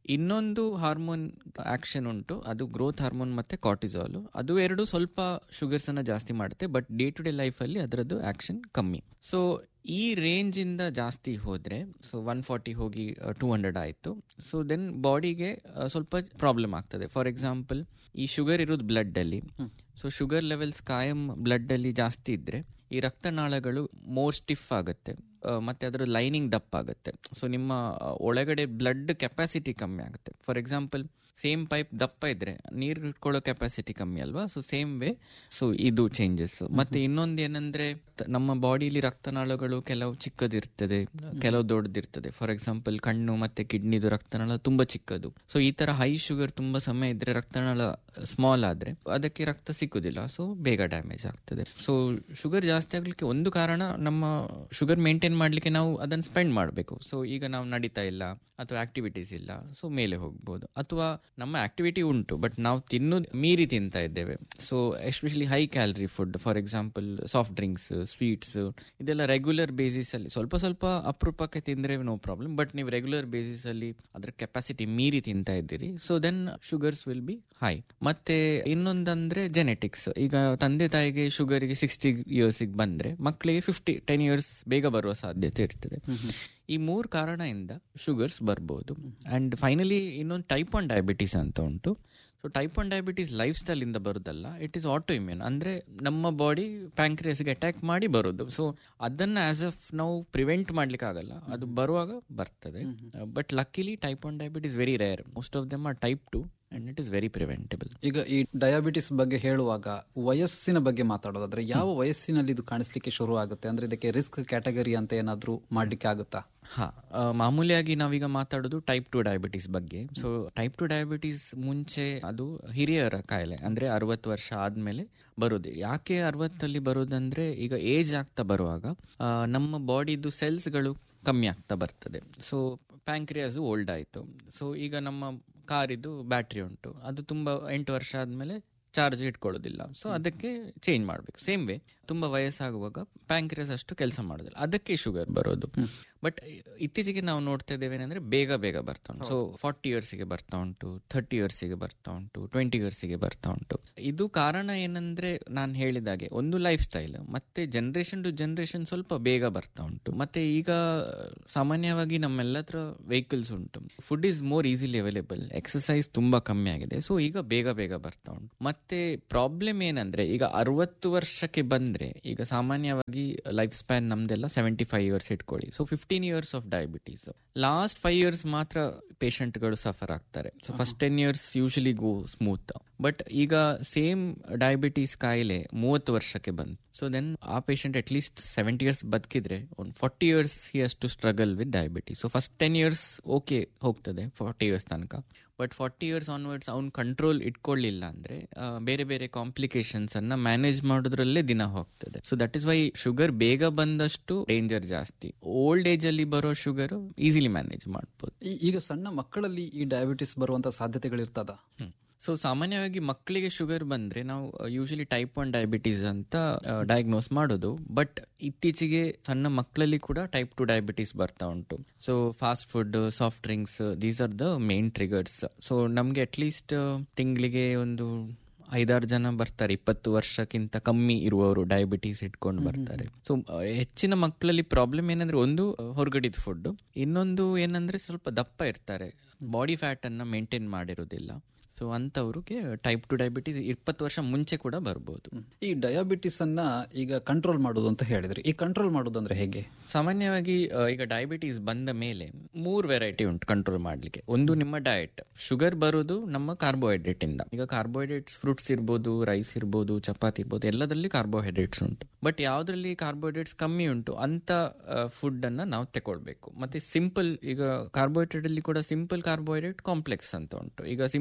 ಇನ್ನೊಂದು ಹಾರ್ಮೋನ್ ಆಕ್ಷನ್ ಉಂಟು ಅದು ಗ್ರೋತ್ ಹಾರ್ಮೋನ್ ಮತ್ತೆ ಕಾರ್ಟಿಸಾಲ್ ಅದು ಎರಡು ಸ್ವಲ್ಪ ಶುಗರ್ಸ್ ಅನ್ನ ಜಾಸ್ತಿ ಮಾಡುತ್ತೆ but day to day life ಅಲ್ಲಿ ಅದರದ್ದು ಆಕ್ಷನ್ ಕಮ್ಮಿ ಸೊ ಈ ರೇಂಜ್ ಇಂದ ಜಾಸ್ತಿ ಹೋದ್ರೆ ಸೊ ಒನ್ ಫಾರ್ಟಿ ಹೋಗಿ ಟೂ ಹಂಡ್ರೆಡ್ ಆಯ್ತು ಸೊ ದೆನ್ ಬಾಡಿಗೆ ಸ್ವಲ್ಪ ಪ್ರಾಬ್ಲಮ್ ಆಗ್ತದೆ ಫಾರ್ ಎಕ್ಸಾಂಪಲ್ ಈ ಶುಗರ್ ಇರೋದು ಬ್ಲಡ್ ಅಲ್ಲಿ ಸೊ ಶುಗರ್ ಲೆವೆಲ್ಸ್ ಕಾಯಂ ಬ್ಲಡ್ ಅಲ್ಲಿ ಜಾಸ್ತಿ ಇದ್ರೆ ಈ ರಕ್ತನಾಳಗಳು ಮೋರ್ ಸ್ಟಿಫ್ ಆಗುತ್ತೆ ಆ, ಮತ್ತೆ ಅದರ ಲೈನಿಂಗ್ ದಪ್ಪ ಆಗುತ್ತೆ ಸೊ ನಿಮ್ಮ ಆ, ಒಳಗಡೆ ಬ್ಲಡ್ ಕೆಪಾಸಿಟಿ ಕಮ್ಮಿ ಆಗುತ್ತೆ ಫಾರ್ ಎಕ್ಸಾಂಪಲ್ ಸೇಮ್ ಪೈಪ್ ದಪ್ಪ ಇದ್ರೆ ನೀರು ಇಟ್ಕೊಳ್ಳೋ ಕೆಪಾಸಿಟಿ ಕಮ್ಮಿ ಅಲ್ವಾ ಸೊ ಸೇಮ್ ವೇ ಸೊ ಇದು ಚೇಂಜಸ್ ಮತ್ತೆ ಇನ್ನೊಂದು ಏನಂದ್ರೆ ತ- ನಮ್ಮ ಬಾಡಿಲಿ ರಕ್ತನಾಳಗಳು ಕೆಲವು ಚಿಕ್ಕದಿರ್ತದೆ ಕೆಲವು ದೊಡ್ಡದಿರ್ತದೆ ಫಾರ್ ಎಕ್ಸಾಂಪಲ್ ಕಣ್ಣು ಮತ್ತೆ ಕಿಡ್ನಿದು ರಕ್ತನಾಳ ತುಂಬಾ ಚಿಕ್ಕದು ಸೊ ಈ ತರ ಹೈ ಶುಗರ್ ತುಂಬಾ ಸಮಯ ಇದ್ರೆ ರಕ್ತನಾಳ ಸ್ಮಾಲ್ ಆದ್ರೆ ಅದಕ್ಕೆ ರಕ್ತ ಸಿಕ್ಕುದಿಲ್ಲ ಸೊ ಬೇಗ ಡ್ಯಾಮೇಜ್ ಆಗ್ತದೆ ಸೊ ಶುಗರ್ ಜಾಸ್ತಿ ಆಗ್ಲಿಕ್ಕೆ ಒಂದು ಕಾರಣ ನಮ್ಮ ಶುಗರ್ ಮೇಂಟೈನ್ ಮಾಡ್ಲಿಕ್ಕೆ ನಾವು ಅದನ್ನ ಸ್ಪೆಂಡ್ ಮಾಡಬೇಕು ಸೊ ಈಗ ನಾವು ನಡೀತಾ ಇಲ್ಲ ಅಥವಾ ಆಕ್ಟಿವಿಟೀಸ್ ಇಲ್ಲ ಸೊ ಮೇಲೆ ಹೋಗ್ಬೋದು ಅಥವಾ ನಮ್ಮ ಆಕ್ಟಿವಿಟಿ ಉಂಟು ಬಟ್ ನಾವು ತಿನ್ನೋದು ಮೀರಿ ತಿಂತಾ ಇದ್ದೇವೆ so especially high calorie food for example soft drinks sweets ಇದೆಲ್ಲ ರೆಗ್ಯುಲರ್ ಬೇಸಿಸ್ ಅಲ್ಲಿ ಸ್ವಲ್ಪ ಸ್ವಲ್ಪ ಅಪರೂಪಕ್ಕೆ ತಿಂದ್ರೆ ನೋ ಪ್ರಾಬ್ಲಮ್ ಬಟ್ ನೀವು ರೆಗ್ಯುಲರ್ ಬೇಸಿಸ್ ಅಲ್ಲಿ ಅದರ ಕೆಪಾಸಿಟಿ ಮೀರಿ ತಿಂತಾ ಇದ್ದೀರಿ so then sugars will be high ಮತ್ತೆ ಇನ್ನೊಂದಂದ್ರೆ ಜೆನೆಟಿಕ್ಸ್ ಈಗ ತಂದೆ ತಾಯಿಗೆ ಶುಗರ್ಗೆ ಸಿಕ್ಸ್ಟಿ ಇಯರ್ಸಿಗೆ ಬಂದ್ರೆ ಮಕ್ಕಳಿಗೆ ಫಿಫ್ಟಿ ಟೆನ್ ಇಯರ್ಸ್ ಬೇಗ ಬರುವ ಸಾಧ್ಯತೆ ಇರ್ತದೆ ಈ ಮೂರು ಕಾರಣದಿಂದ ಶುಗರ್ಸ್ ಬರ್ಬೋದು ಅಂಡ್ ಫೈನಲಿ ಇನ್ನೊಂದು ಟೈಪ್ ಒನ್ ಡಯಾಬಿಟೀಸ್ ಅಂತ ಉಂಟು so type one diabetes lifestyle ಇಂದ ಬರುದಲ್ಲ ಇಟ್ ಈಸ್ ಆಟೋ ಇಮ್ಯೂನ್ ಅಂದ್ರೆ ನಮ್ಮ ಬಾಡಿ ಪ್ಯಾಂಕ್ರಿಯಸ್ಗೆ ಅಟ್ಯಾಕ್ ಮಾಡಿ ಬರೋದು ಸೊ ಅದನ್ನ ಆಸ್ ಅಫ್ ನಾವು ಪ್ರಿವೆಂಟ್ ಮಾಡ್ಲಿಕ್ಕೆ ಆಗಲ್ಲ ಅದು ಬರುವಾಗ ಬರ್ತದೆ but luckily type one diabetes very rare most of them are type two and it is very preventable ಈಗ ಈ ಡಯಾಬಿಟಿಸ್ ಬಗ್ಗೆ ಹೇಳುವಾಗ ವಯಸ್ಸಿನ ಬಗ್ಗೆ ಮಾತಾಡೋದಾದ್ರೆ ಯಾವ ವಯಸ್ಸಿನಲ್ಲಿ ಇದು ಕಾಣಿಸ್ಲಿಕ್ಕೆ ಶುರು ಆಗುತ್ತೆ ಅಂದ್ರೆ ಇದಕ್ಕೆ ರಿಸ್ಕ್ ಕ್ಯಾಟಗರಿ ಅಂತ ಏನಾದ್ರೂ ಮಾಡ್ಲಿಕ್ಕೆ ಆಗುತ್ತಾ ಹಾ ಆ, ಮಾಮೂಲಿಯಾಗಿ ನಾವೀಗ ಮಾತಾಡೋದು ಟೈಪ್ ಟು ಡಯಾಬಿಟೀಸ್ ಬಗ್ಗೆ ಸೊ ಟೈಪ್ ಟು ಡಯಾಬಿಟೀಸ್ ಮುಂಚೆ ಅದು ಹಿರಿಯರ ಕಾಯಿಲೆ ಅಂದ್ರೆ ಅರವತ್ತು ವರ್ಷ ಆದ್ಮೇಲೆ ಬರೋದು ಯಾಕೆ ಅರವತ್ತಲ್ಲಿ ಬರೋದಂದ್ರೆ ಈಗ ಏಜ್ ಆಗ್ತಾ ಬರುವಾಗ ಆ, ನಮ್ಮ ಬಾಡಿದು ಸೆಲ್ಸ್ಗಳು ಕಮ್ಮಿ ಆಗ್ತಾ ಬರ್ತದೆ ಸೊ ಪ್ಯಾಂಕ್ರಿಯಾಸ್ ಓಲ್ಡ್ ಆಯಿತು ಸೊ ಈಗ ನಮ್ಮ ಕಾರಿದು ಬ್ಯಾಟ್ರಿ ಉಂಟು ಅದು ತುಂಬ ಎಂಟು ವರ್ಷ ಆದಮೇಲೆ ಚಾರ್ಜ್ ಇಟ್ಕೊಳ್ಳೋದಿಲ್ಲ ಸೊ ಅದಕ್ಕೆ ಚೇಂಜ್ ಮಾಡಬೇಕು ಸೇಮ್ ವೇ ತುಂಬ ವಯಸ್ಸಾಗುವಾಗ ಪ್ಯಾಂಕ್ರಿಯಸ್ ಅಷ್ಟು ಕೆಲಸ ಮಾಡೋದಿಲ್ಲ ಅದಕ್ಕೆ ಶುಗರ್ ಬರೋದು ಬಟ್ ಇತ್ತೀಚೆಗೆ ನಾವು ನೋಡ್ತಾ ಇದ್ದೇವೆ ಏನಂದ್ರೆ ಬೇಗ ಬೇಗ ಬರ್ತಾ ಉಂಟು ಸೊ ಫಾರ್ಟಿ ಇಯರ್ಸಿಗೆ ಬರ್ತಾ ಉಂಟು ಥರ್ಟಿ ಇಯರ್ಸಿಗೆ ಬರ್ತಾ ಉಂಟು ಟ್ವೆಂಟಿ ಇಯರ್ಸಿಗೆ ಬರ್ತಾ ಉಂಟು ಇದು ಕಾರಣ ಏನಂದ್ರೆ ನಾನು ಹೇಳಿದಾಗೆ ಒಂದು ಲೈಫ್ ಸ್ಟೈಲ್ ಮತ್ತೆ ಜನರೇಷನ್ ಟು ಜನರೇಷನ್ ಸ್ವಲ್ಪ ಬೇಗ ಬರ್ತಾ ಉಂಟು ಮತ್ತೆ ಈಗ ಸಾಮಾನ್ಯವಾಗಿ ನಮ್ಮೆಲ್ಲ ಹತ್ರ ವೆಹಿಕಲ್ಸ್ ಉಂಟು food is more easily available exercise ತುಂಬಾ ಕಮ್ಮಿ ಆಗಿದೆ ಸೊ ಈಗ ಬೇಗ ಬೇಗ ಬರ್ತಾ ಉಂಟು ಮತ್ತೆ ಪ್ರಾಬ್ಲಮ್ ಏನಂದ್ರೆ ಈಗ ಅರವತ್ತು ವರ್ಷಕ್ಕೆ ಬಂದ್ರೆ ಈಗ ಸಾಮಾನ್ಯವಾಗಿ ಲೈಫ್ ಸ್ಪ್ಯಾನ್ ನಮ್ದೆಲ್ಲ ಸೆವೆಂಟಿ ಫೈವ್ ಇಯರ್ಸ್ ಇಟ್ಕೊಳ್ಳಿ so fifteen years of diabetes last five years ಮಾತ್ರ ಪೇಷಂಟ್ಗಳು ಸಫರ್ ಆಗ್ತಾರೆ so first ten years usually go smooth but ಈಗ ಸೇಮ್ ಡಯಾಬಿಟೀಸ್ ಕಾಯಿಲೆ ಮೂವತ್ತು ವರ್ಷಕ್ಕೆ ಬಂತು ಸೊ ದೆನ್ ಆ patient at least seventy years ಬದುಕಿದ್ರೆ ಒಂದು forty years he has to struggle with diabetes so first ten years okay ಹೋಗ್ತದೆ ಫಾರ್ಟಿ ಇಯರ್ಸ್ ತನಕ ಬಟ್ ಫಾರ್ಟಿ ಇಯರ್ಸ್ ಆನ್ವರ್ಡ್ಸ್ ಅವ್ನು ಕಂಟ್ರೋಲ್ ಇಟ್ಕೊಳ್ಳಿಲ್ಲ ಅಂದ್ರೆ ಆ, ಬೇರೆ ಬೇರೆ ಕಾಂಪ್ಲಿಕೇಶನ್ಸ್ ಅನ್ನ ಮ್ಯಾನೇಜ್ ಮಾಡೋದ್ರಲ್ಲೇ ದಿನ ಹೋಗ್ತದೆ so that is why sugar ಬೇಗ ಬಂದಷ್ಟು ಡೇಂಜರ್ ಜಾಸ್ತಿ ಓಲ್ಡ್ ಏಜ್ ಅಲ್ಲಿ ಬರೋ ಶುಗರ್ ಈಸಿಲಿ ಮ್ಯಾನೇಜ್ ಮಾಡ್ಬೋದು ಈ- ಈಗ ಸಣ್ಣ ಮಕ್ಕಳಲ್ಲಿ ಈ ಡಯಾಬಿಟಿಸ್ ಬರುವಂತ ಸಾಧ್ಯತೆಗಳಿರ್ತದ ಸೊ ಸಾಮಾನ್ಯವಾಗಿ ಮಕ್ಕಳಿಗೆ ಶುಗರ್ ಬಂದ್ರೆ ನಾವು ಯೂಶಲಿ ಟೈಪ್ ಒನ್ ಡಯಾಬಿಟೀಸ್ ಅಂತ ಡಯಾಗ್ನೋಸ್ ಮಾಡೋದು ಬಟ್ ಇತ್ತೀಚೆಗೆ ಸಣ್ಣ ಮಕ್ಕಳಲ್ಲಿ ಕೂಡ ಟೈಪ್ ಟು ಡಯಾಬಿಟೀಸ್ ಬರ್ತಾ ಉಂಟು so fast food soft drinks these are the main triggers so ನಮ್ಗೆ ಅಟ್ಲೀಸ್ಟ್ ತಿಂಗಳಿಗೆ ಒಂದು ಐದಾರು ಜನ ಬರ್ತಾರೆ ಇಪ್ಪತ್ತು ವರ್ಷಕ್ಕಿಂತ ಕಮ್ಮಿ ಇರುವವರು ಡಯಾಬಿಟೀಸ್ ಇಟ್ಕೊಂಡು ಬರ್ತಾರೆ ಸೊ ಹೆಚ್ಚಿನ ಮಕ್ಕಳಲ್ಲಿ ಪ್ರಾಬ್ಲಮ್ ಏನಂದ್ರೆ ಒಂದು ಹೊರಗಡಿದ ಫುಡ್ ಇನ್ನೊಂದು ಏನಂದ್ರೆ ಸ್ವಲ್ಪ ದಪ್ಪ ಇರ್ತಾರೆ ಬಾಡಿ ಫ್ಯಾಟ್ ಅನ್ನ ಮೇಂಟೈನ್ ಮಾಡಿರೋದಿಲ್ಲ ಸೊ ಅಂತವ್ರಿಗೆ ಟೈಪ್ ಟು ಡಯಾಬಿಟೀಸ್ ಇಪ್ಪತ್ತು ವರ್ಷ ಮುಂಚೆ ಕೂಡ ಬರ್ಬೋದು ಈ ಡಯಾಬಿಟಿಸ್ ಅನ್ನ ಈಗ ಕಂಟ್ರೋಲ್ ಮಾಡುದು ಅಂತ ಹೇಳಿದ್ರಿ ಈ ಕಂಟ್ರೋಲ್ ಮಾಡುದಂದ್ರೆ ಹೇಗೆ ಸಾಮಾನ್ಯವಾಗಿ ಆ, ಈಗ ಡಯಾಬಿಟೀಸ್ ಬಂದ ಮೇಲೆ ಮೂರು ವೆರೈಟಿ ಉಂಟು ಕಂಟ್ರೋಲ್ ಮಾಡ್ಲಿಕ್ಕೆ ಒಂದು ನಿಮ್ಮ ಡಯಟ್ ಶುಗರ್ ಬರೋದು ನಮ್ಮ ಕಾರ್ಬೋಹೈಡ್ರೇಟ್ ಇಂದ ಈಗ ಕಾರ್ಬೋಹೈಡ್ರೇಟ್ಸ್ ಫ್ರೂಟ್ಸ್ ಇರ್ಬೋದು ರೈಸ್ ಇರ್ಬೋದು ಚಪಾತಿ ಇರ್ಬೋದು ಎಲ್ಲದರಲ್ಲಿ ಕಾರ್ಬೋಹೈಡ್ರೇಟ್ಸ್ ಉಂಟು ಬಟ್ ಯಾವ್ದ್ರಲ್ಲಿ ಕಾರ್ಬೋಹೈಡ್ರೇಟ್ಸ್ ಕಮ್ಮಿ ಉಂಟು ಅಂತ ಫುಡ್ ಅನ್ನ ನಾವು ತಗೊಳ್ಬೇಕು ಮತ್ತೆ ಸಿಂಪಲ್ ಈಗ ಕಾರ್ಬೋಹೈಡ್ರೇಟ್ ಅಲ್ಲಿ ಕೂಡ ಸಿಂಪಲ್ ಕಾರ್ಬೋಹೈಡ್ರೇಟ್ ಕಾಂಪ್ಲೆಕ್ಸ್ ಅಂತ ಉಂಟು ಈಗ ಸಿಂಪಲ್ ಅಂದ್ರೆ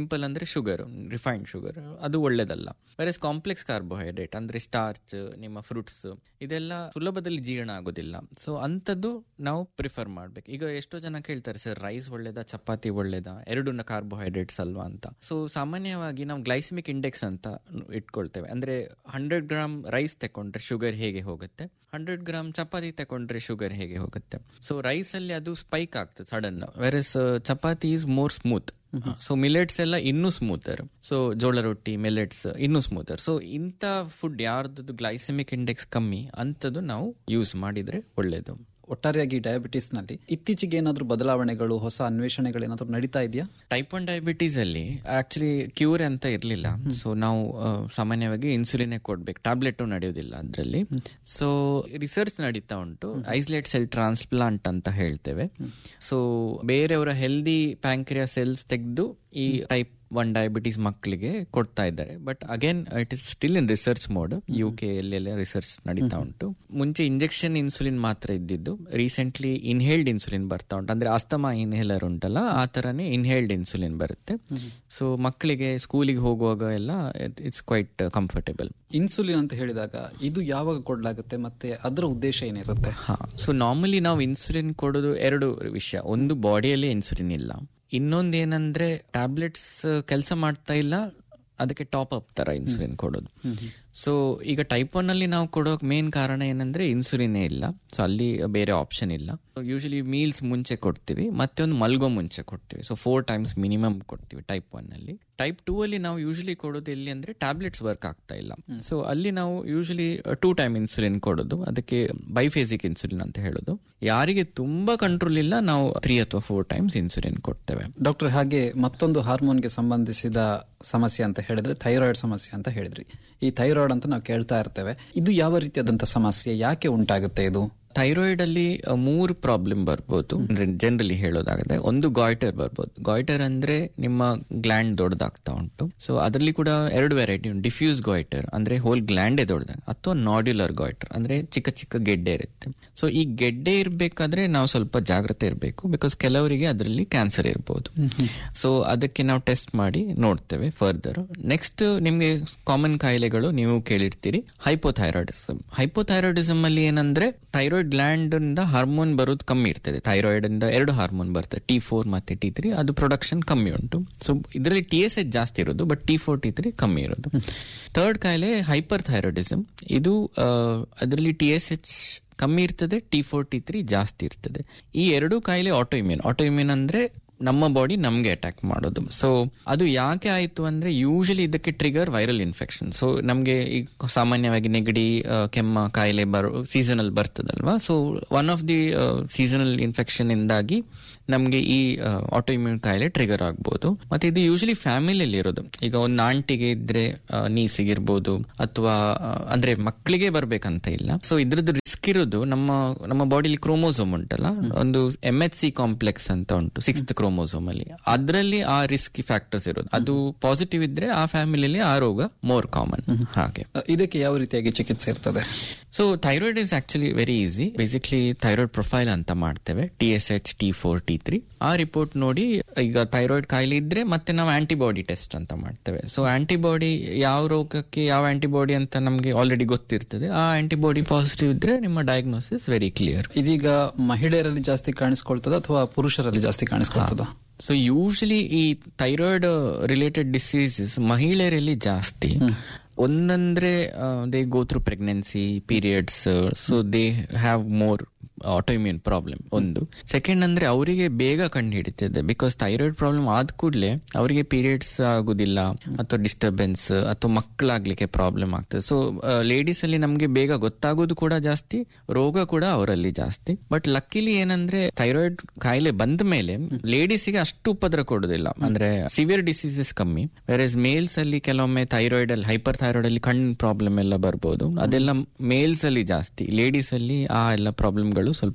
ಅಂದ್ರೆ ಶುಗರ್ ರಿಫೈನ್ಡ್ ಶುಗರ್ ಅದು ಒಳ್ಳೇದಲ್ಲ ವೆರಸ್ ಕಾಂಪ್ಲೆಕ್ಸ್ ಕಾರ್ಬೋಹೈಡ್ರೇಟ್ ಅಂದ್ರೆ ಸ್ಟಾರ್ಚ್ ನಿಮ್ಮ ಫ್ರೂಟ್ಸ್ ಇದೆಲ್ಲ ಸುಲಭದಲ್ಲಿ ಜೀರ್ಣ ಆಗೋದಿಲ್ಲ ಸೊ ಅಂಥದ್ದು ನಾವು ಪ್ರಿಫರ್ ಮಾಡ್ಬೇಕು ಈಗ ಎಷ್ಟೋ ಜನ ಕೇಳ್ತಾರೆ ಸರ್ ರೈಸ್ ಒಳ್ಳೇದಾ ಚಪಾತಿ ಒಳ್ಳೇದಾ ಎರಡು ಕಾರ್ಬೋಹೈಡ್ರೇಟ್ಸ್ ಅಲ್ವಾ ಅಂತ ಸೊ ಸಾಮಾನ್ಯವಾಗಿ ನಾವು ಗ್ಲೈಸಿಮಿಕ್ ಇಂಡೆಕ್ಸ್ ಅಂತ ಇಟ್ಕೊಳ್ತೇವೆ ಅಂದ್ರೆ ಹಂಡ್ರೆಡ್ ಗ್ರಾಮ್ ರೈಸ್ ತಕೊಂಡ್ರೆ ಶುಗರ್ ಹೇಗೆ ಹೋಗುತ್ತೆ ಹಂಡ್ರೆಡ್ ಗ್ರಾಮ್ ಚಪಾತಿ ತಕೊಂಡ್ರೆ ಶುಗರ್ ಹೇಗೆ ಹೋಗುತ್ತೆ ಸೊ ರೈಸ್ ಅಲ್ಲಿ ಅದು ಸ್ಪೈಕ್ ಆಗ್ತದೆ sudden versus chapati is more smooth so millets ಎಲ್ಲ ಇನ್ನೂ ಸ್ಮೂತರ್ ಸೊ ಜೋಳ ರೊಟ್ಟಿ ಮಿಲೆಟ್ಸ್ ಇನ್ನೂ ಸ್ಮೂತರ್ ಸೊ ಇಂಥ ಫುಡ್ ಯಾರ್ದು ಗ್ಲೈಸೆಮಿಕ್ ಇಂಡೆಕ್ಸ್ ಕಮ್ಮಿ ಅಂಥದ್ದು ನಾವು ಯೂಸ್ ಮಾಡಿದ್ರೆ ಒಳ್ಳೇದು ಒಟ್ಟಾರೆಯಾಗಿ ಡಯಾಬಿಟಿಸ್ ನಲ್ಲಿ ಇತ್ತೀಚೆಗೆ ಏನಾದರೂ ಬದಲಾವಣೆಗಳು ಹೊಸ ಅನ್ವೇಷಣೆಗಳು ಏನಾದರೂ ನಡೀತಾ ಇದೆಯಾ ಟೈಪ್ ಒನ್ ಡಯಾಬಿಟೀಸ್ ಅಲ್ಲಿ ಆಕ್ಚುಲಿ ಕ್ಯೂರ್ ಅಂತ ಇರಲಿಲ್ಲ ಸೊ ನಾವು ಆ, ಸಾಮಾನ್ಯವಾಗಿ ಇನ್ಸುಲಿನ್ ಕೊಡ್ಬೇಕು ಟ್ಯಾಬ್ಲೆಟ್ ನಡೆಯೋದಿಲ್ಲ ಅದರಲ್ಲಿ ಸೊ ರಿಸರ್ಚ್ ನಡೀತಾ ಉಂಟು ಐಸ್ಲೇಟ್ ಸೆಲ್ ಟ್ರಾನ್ಸ್ಪ್ಲಾಂಟ್ ಅಂತ ಹೇಳ್ತೇವೆ ಸೊ ಬೇರೆಯವರ ಹೆಲ್ದಿ ಪ್ಯಾಂಕ್ರಿಯಾ ಸೆಲ್ಸ್ ತೆಗೆದು ಈ ಟೈಪ್ ಒನ್ ಡಯಾಬಿಟೀಸ್ ಮಕ್ಕಳಿಗೆ ಕೊಡ್ತಾ ಇದ್ದಾರೆ but again it is still in research mode U K ಎಲ್ಲೆಲ್ಲ ರಿಸರ್ಚ್ ನಡೀತಾ ಉಂಟು ಮುಂಚೆ ಇಂಜೆಕ್ಷನ್ ಇನ್ಸುಲಿನ್ ಮಾತ್ರ ಇದ್ದಿದ್ದು ರೀಸೆಂಟ್ಲಿ ಇನ್ಹೇಲ್ಡ್ ಇನ್ಸುಲಿನ್ ಬರ್ತಾ ಉಂಟು ಅಂದ್ರೆ ಅಸ್ತಮಾ ಇನ್ಹೇಲರ್ ಉಂಟಲ್ಲ ಆ ತರನೇ ಇನ್ಹೇಲ್ಡ್ ಇನ್ಸುಲಿನ್ ಬರುತ್ತೆ ಸೊ ಮಕ್ಕಳಿಗೆ ಸ್ಕೂಲಿಗೆ ಹೋಗುವಾಗ ಎಲ್ಲ ಇಟ್ಸ್ ಕ್ವೈಟ್ ಕಂಫರ್ಟೇಬಲ್ ಇನ್ಸುಲಿನ್ ಅಂತ ಹೇಳಿದಾಗ ಇದು ಯಾವಾಗ ಕೊಡ್ಲಾಗುತ್ತೆ ಮತ್ತೆ ಅದರ ಉದ್ದೇಶ ಏನಿರುತ್ತೆ ಹಾ ಸೊ ನಾರ್ಮಲಿ ನಾವು ಇನ್ಸುಲಿನ್ ಕೊಡೋದು ಎರಡು ವಿಷಯ ಒಂದು ಬಾಡಿಯಲ್ಲಿ ಇನ್ಸುಲಿನ್ ಇಲ್ಲ ಇನ್ನೊಂದು ಏನಂದ್ರೆ ಟ್ಯಾಬ್ಲೆಟ್ಸ್ ಕೆಲಸ ಮಾಡ್ತಾ ಇಲ್ಲ ಅದಕ್ಕೆ ಟಾಪ್ ಅಪ್ ತರ ಇನ್ಸುಲಿನ್ ಕೊಡೋದು ಸೊ ಈಗ ಟೈಪ್ ಒನ್ ಅಲ್ಲಿ ನಾವು ಕೊಡೋ ಮೇನ್ ಕಾರಣ ಏನಂದ್ರೆ ಇನ್ಸುಲಿನೇ ಇಲ್ಲ ಸೊ ಅಲ್ಲಿ ಬೇರೆ ಆಪ್ಷನ್ ಇಲ್ಲ ಯೂಶಲಿ ಮೀಲ್ಸ್ ಮುಂಚೆ ಕೊಡ್ತೀವಿ ಮತ್ತೆ ಒಂದು ಮಲ್ಗೋ ಮುಂಚೆ ಕೊಡ್ತೀವಿ ಸೊ ಫೋರ್ ಟೈಮ್ಸ್ ಮಿನಿಮಮ್ ಕೊಡ್ತೀವಿ ಟೈಪ್ ಒನ್ ಅಲ್ಲಿ ಟೈಪ್ ಟೂ ಅಲ್ಲಿ ನಾವು ಯೂಶಲಿ ಕೊಡೋದು ಎಲ್ಲಿ ಅಂದ್ರೆ ಟ್ಯಾಬ್ಲೆಟ್ಸ್ ವರ್ಕ್ ಆಗ್ತಾ ಇಲ್ಲ ಸೊ ಅಲ್ಲಿ ನಾವು ಯೂಶಲಿ ಟೂ ಟೈಮ್ ಇನ್ಸುಲಿನ್ ಕೊಡೋದು ಅದಕ್ಕೆ ಬೈಫೇಸಿಕ್ ಇನ್ಸುಲಿನ್ ಅಂತ ಹೇಳೋದು ಯಾರಿಗೆ ತುಂಬಾ ಕಂಟ್ರೋಲ್ ಇಲ್ಲ ನಾವು ತ್ರೀ ಅಥವಾ ಫೋರ್ ಟೈಮ್ಸ್ ಇನ್ಸುಲಿನ್ ಕೊಡ್ತೇವೆ ಡಾಕ್ಟರ್ ಹಾಗೆ ಮತ್ತೊಂದು ಹಾರ್ಮೋನ್ಗೆ ಸಂಬಂಧಿಸಿದ ಸಮಸ್ಯೆ ಅಂತ ಹೇಳಿದ್ರೆ ಥೈರಾಯ್ಡ್ ಸಮಸ್ಯೆ ಅಂತ ಹೇಳಿದ್ರಿ ಈ ಥೈರಾಯ್ಡ್ ಅಂತ ನಾವು ಕೇಳ್ತಾ ಇರ್ತೇವೆ ಇದು ಯಾವ ರೀತಿಯಾದಂತಹ ಸಮಸ್ಯೆ ಯಾಕೆ ಉಂಟಾಗುತ್ತೆ ಇದು ಥೈರಾಯ್ಡ್ ಅಲ್ಲಿ ಅ, ಮೂರು ಪ್ರಾಬ್ಲಮ್ ಬರ್ಬೋದು ಜನರಲಿ ಹೇಳೋದಾಗದೆ ಒಂದು ಗಾಯ್ಟರ್ ಬರ್ಬೋದು ಗಾಯ್ಟರ್ ಅಂದ್ರೆ ನಿಮ್ಮ ಗ್ಲ್ಯಾಂಡ್ ದೊಡ್ಡದಾಗ್ತಾ ಉಂಟು ಸೊ ಅದರಲ್ಲಿ ಕೂಡ ಎರಡು ವೆರೈಟಿ ಉಂಟು ಡಿಫ್ಯೂಸ್ ಗಾಯ್ಟರ್ ಅಂದ್ರೆ ಹೋಲ್ ಗ್ಲ್ಯಾಂಡೇ ದೊಡ್ಡದಾಗ ಅಥವಾ ನಾಡ್ಯುಲರ್ ಗಾಯ್ಟರ್ ಅಂದ್ರೆ ಚಿಕ್ಕ ಚಿಕ್ಕ ಗೆಡ್ಡೆ ಇರುತ್ತೆ ಸೊ ಈ ಗೆಡ್ಡೆ ಇರಬೇಕಾದ್ರೆ ನಾವು ಸ್ವಲ್ಪ ಜಾಗ್ರತೆ ಇರಬೇಕು ಬಿಕಾಸ್ ಕೆಲವರಿಗೆ ಅದರಲ್ಲಿ ಕ್ಯಾನ್ಸರ್ ಇರಬಹುದು ಸೊ ಅದಕ್ಕೆ ನಾವು ಟೆಸ್ಟ್ ಮಾಡಿ ನೋಡ್ತೇವೆ ಫರ್ದರ್ ನೆಕ್ಸ್ಟ್ ನಿಮ್ಗೆ ಕಾಮನ್ ಕಾಯಿಲೆಗಳು ನೀವು ಕೇಳಿರ್ತೀರಿ ಹೈಪೋಥೈರಾಯ್ಡಿಸಮ್ ಹೈಪೋಥೈರಾಯ್ಡಿಸಮ್ ಅಲ್ಲಿ ಏನಂದ್ರೆ ಥೈರಾಯ್ಡ್ ಗ್ಲ್ಯಾಂಡ್ ಇಂದ ಹಾರ್ಮೋನ್ ಬರೋದು ಕಮ್ಮಿ ಇರ್ತದೆ ಥೈರಾಯ್ಡ್ ಇಂದ ಎರಡು ಹಾರ್ಮೋನ್ ಬರ್ತದೆ ಟಿ ಫೋರ್ ಮತ್ತೆ ಟಿ ತ್ರೀ ಅದು ಪ್ರೊಡಕ್ಷನ್ ಕಮ್ಮಿ ಉಂಟು ಸೊ ಇದರಲ್ಲಿ ಟಿ ಎಸ್ ಎಚ್ ಜಾಸ್ತಿ ಇರೋದು but T four T three ಕಮ್ಮಿ ಇರೋದು ಥರ್ಡ್ ಕಾಯಿಲೆ ಹೈಪರ್ ಥೈರಾಯ್ಡಿಸಮ್ ಇದು ಅದರಲ್ಲಿ ಟಿ ಎಸ್ ಎಚ್ ಕಮ್ಮಿ ಇರ್ತದೆ ಟಿ ಫೋರ್ ಟಿ ತ್ರೀ ಜಾಸ್ತಿ ಇರ್ತದೆ ಈ ಎರಡು ಕಾಯಿಲೆ ಆಟೋ ಇಮ್ಯೂನ್ ಆಟೋ ಇಮ್ಯೂನ್ ಅಂದ್ರೆ ನಮ್ಮ ಬಾಡಿ ನಮ್ಗೆ ಅಟ್ಯಾಕ್ ಮಾಡೋದು ಸೊ ಅದು ಯಾಕೆ ಆಯ್ತು ಅಂದ್ರೆ ಯೂಶಲಿ ಇದಕ್ಕೆ ಟ್ರಿಗರ್ ವೈರಲ್ ಇನ್ಫೆಕ್ಷನ್ ಸೊ ನಮ್ಗೆ ಈಗ ಸಾಮಾನ್ಯವಾಗಿ ನೆಗಡಿ ಆ, ಕೆಮ್ಮ ಕಾಯಿಲೆ ಬರೋ ಸೀಸನಲ್ ಬರ್ತದಲ್ವಾ so one of the seasonal infection ಇಂದಾಗಿ ನಮ್ಗೆ ಈ ಆಟೋ ಇಮ್ಯೂನ್ ಕಾಯಿಲೆ ಟ್ರಿಗರ್ ಆಗ್ಬೋದು ಮತ್ತೆ ಇದು ಯೂಶಲಿ ಫ್ಯಾಮಿಲಿಯಲ್ಲಿ ಇರೋದು ಈಗ ಒಂದು ಆಂಟಿಗೆ ಇದ್ರೆ ನೀಸಿಗೆ ಇರ್ಬೋದು ಅಥವಾ ಆ, ಅಂದ್ರೆ ಮಕ್ಕಳಿಗೆ ಬರ್ಬೇಕಂತ ಇಲ್ಲ ಸೊ ಇದ್ರದ್ದು ರಿಸ್ಕ್ ಇರೋದು ನಮ್ಮ ನಮ್ಮ ಬಾಡಿಲಿ ಕ್ರೋಮೋಸೋಮ್ ಉಂಟಲ್ಲ ಒಂದು ಎಂ ಎಚ್ ಸಿ ಕಾಂಪ್ಲೆಕ್ಸ್ ಅಂತ ಉಂಟು ಸಿಕ್ಸ್ತ್ ಕ್ರೋಮೋಸೋಮ್ ಅಲ್ಲಿ ಅದರಲ್ಲಿ ಆ ರಿಸ್ಕ್ ಫ್ಯಾಕ್ಟರ್ಸ್ ಇರೋದು ಅದು ಪಾಸಿಟಿವ್ ಇದ್ರೆ ಆ ಫ್ಯಾಮಿಲಿಯಲ್ಲಿ ಆ ರೋಗ ಮೋರ್ ಕಾಮನ್ ಹಾಗೆ ಅ, ಇದಕ್ಕೆ ಯಾವ ರೀತಿಯಾಗಿ ಚಿಕಿತ್ಸೆ ಇರ್ತದೆ so thyroid is actually very easy basically thyroid profile ಅಂತ ಮಾಡ್ತೇವೆ T S H T four T three ಆ ರಿಪೋರ್ಟ್ ನೋಡಿ ಈಗ ಥೈರಾಯ್ಡ್ ಕಾಯಿಲೆ ಇದ್ರೆ ಮತ್ತೆ ನಾವು ಆಂಟಿಬಾಡಿ ಟೆಸ್ಟ್ ಅಂತ ಮಾಡ್ತೇವೆ ಸೊ ಆಂಟಿಬಾಡಿ ಯಾವ ರೋಗಕ್ಕೆ ಯಾವ ಆಂಟಿಬಾಡಿ ಅಂತ ನಮಗೆ ಆಲ್ರೆಡಿ ಗೊತ್ತಿರ್ತದೆ ಆ ಆಂಟಿಬಾಡಿ ಪಾಸಿಟಿವ್ ಇದ್ರೆ ನಿಮ್ಮ ಡಯಾಗ್ನೋಸಿಸ್ ವೆರಿ ಕ್ಲಿಯರ್ ಇದೀಗ ಮಹಿಳೆಯರಲ್ಲಿ ಜಾಸ್ತಿ ಕಾಣಿಸ್ಕೊಳ್ತದ ಅಥವಾ ಪುರುಷರಲ್ಲಿ ಜಾಸ್ತಿ ಕಾಣಿಸ್ಕೊಳ್ತದ ಸೊ ಯೂಶಲಿ ಈ ಥೈರಾಯ್ಡ್ ರಿಲೇಟೆಡ್ ಡಿಸೀಸಸ್ ಮಹಿಳೆಯರಲ್ಲಿ ಜಾಸ್ತಿ ಒಂದಂದ್ರೆ they go through pregnancy periods so they have more autoimmune problem ಒಂದು ಸೆಕೆಂಡ್ ಅಂದ್ರೆ ಅವರಿಗೆ ಬೇಗ ಕಂಡು ಹಿಡಿತದೆ ಬಿಕಾಸ್ ಥೈರಾಯ್ಡ್ ಪ್ರಾಬ್ಲಮ್ ಆದ ಕೂಡಲೇ ಅವರಿಗೆ ಪೀರಿಯಡ್ಸ್ ಆಗುದಿಲ್ಲ ಅಥವಾ ಡಿಸ್ಟರ್ಬೆನ್ಸ್ ಅಥವಾ ಮಕ್ಕಳಾಗ್ಲಿಕ್ಕೆ ಪ್ರಾಬ್ಲಮ್ ಆಗ್ತದೆ ಸೊ ಲೇಡೀಸ್ ಅಲ್ಲಿ ನಮಗೆ ಬೇಗ ಗೊತ್ತಾಗೋದು ಕೂಡ ಜಾಸ್ತಿ ರೋಗ ಕೂಡ ಅವರಲ್ಲಿ ಜಾಸ್ತಿ ಬಟ್ ಲಕ್ಕಿಲಿ ಏನಂದ್ರೆ ಥೈರಾಯ್ಡ್ ಕಾಯಿಲೆ ಬಂದ ಮೇಲೆ ಲೇಡೀಸ್ಗೆ ಅಷ್ಟು ಉಪದ್ರ ಕೊಡೋದಿಲ್ಲ ಅಂದ್ರೆ ಸಿವಿಯರ್ ಡಿಸೀಸಸ್ ಕಮ್ಮಿ ವೆರಸ್ ಮೇಲ್ಸ್ ಅಲ್ಲಿ ಕೆಲವೊಮ್ಮೆ ಥೈರಾಯ್ಡ್ ಅಲ್ಲಿ ಹೈಪರ್ ಥೈರಾಯ್ಡ್ ಅಲ್ಲಿ ಕಣ್ಣು ಪ್ರಾಬ್ಲಮ್ ಎಲ್ಲ ಬರ್ಬೋದು ಅದೆಲ್ಲ ಮೇಲ್ಸ್ ಅಲ್ಲಿ ಜಾಸ್ತಿ ಲೇಡೀಸ್ ಅಲ್ಲಿ ಆ ಎಲ್ಲ ಪ್ರಾಬ್ಲಮ್ಗಳು ಸ್ವಲ್ಪ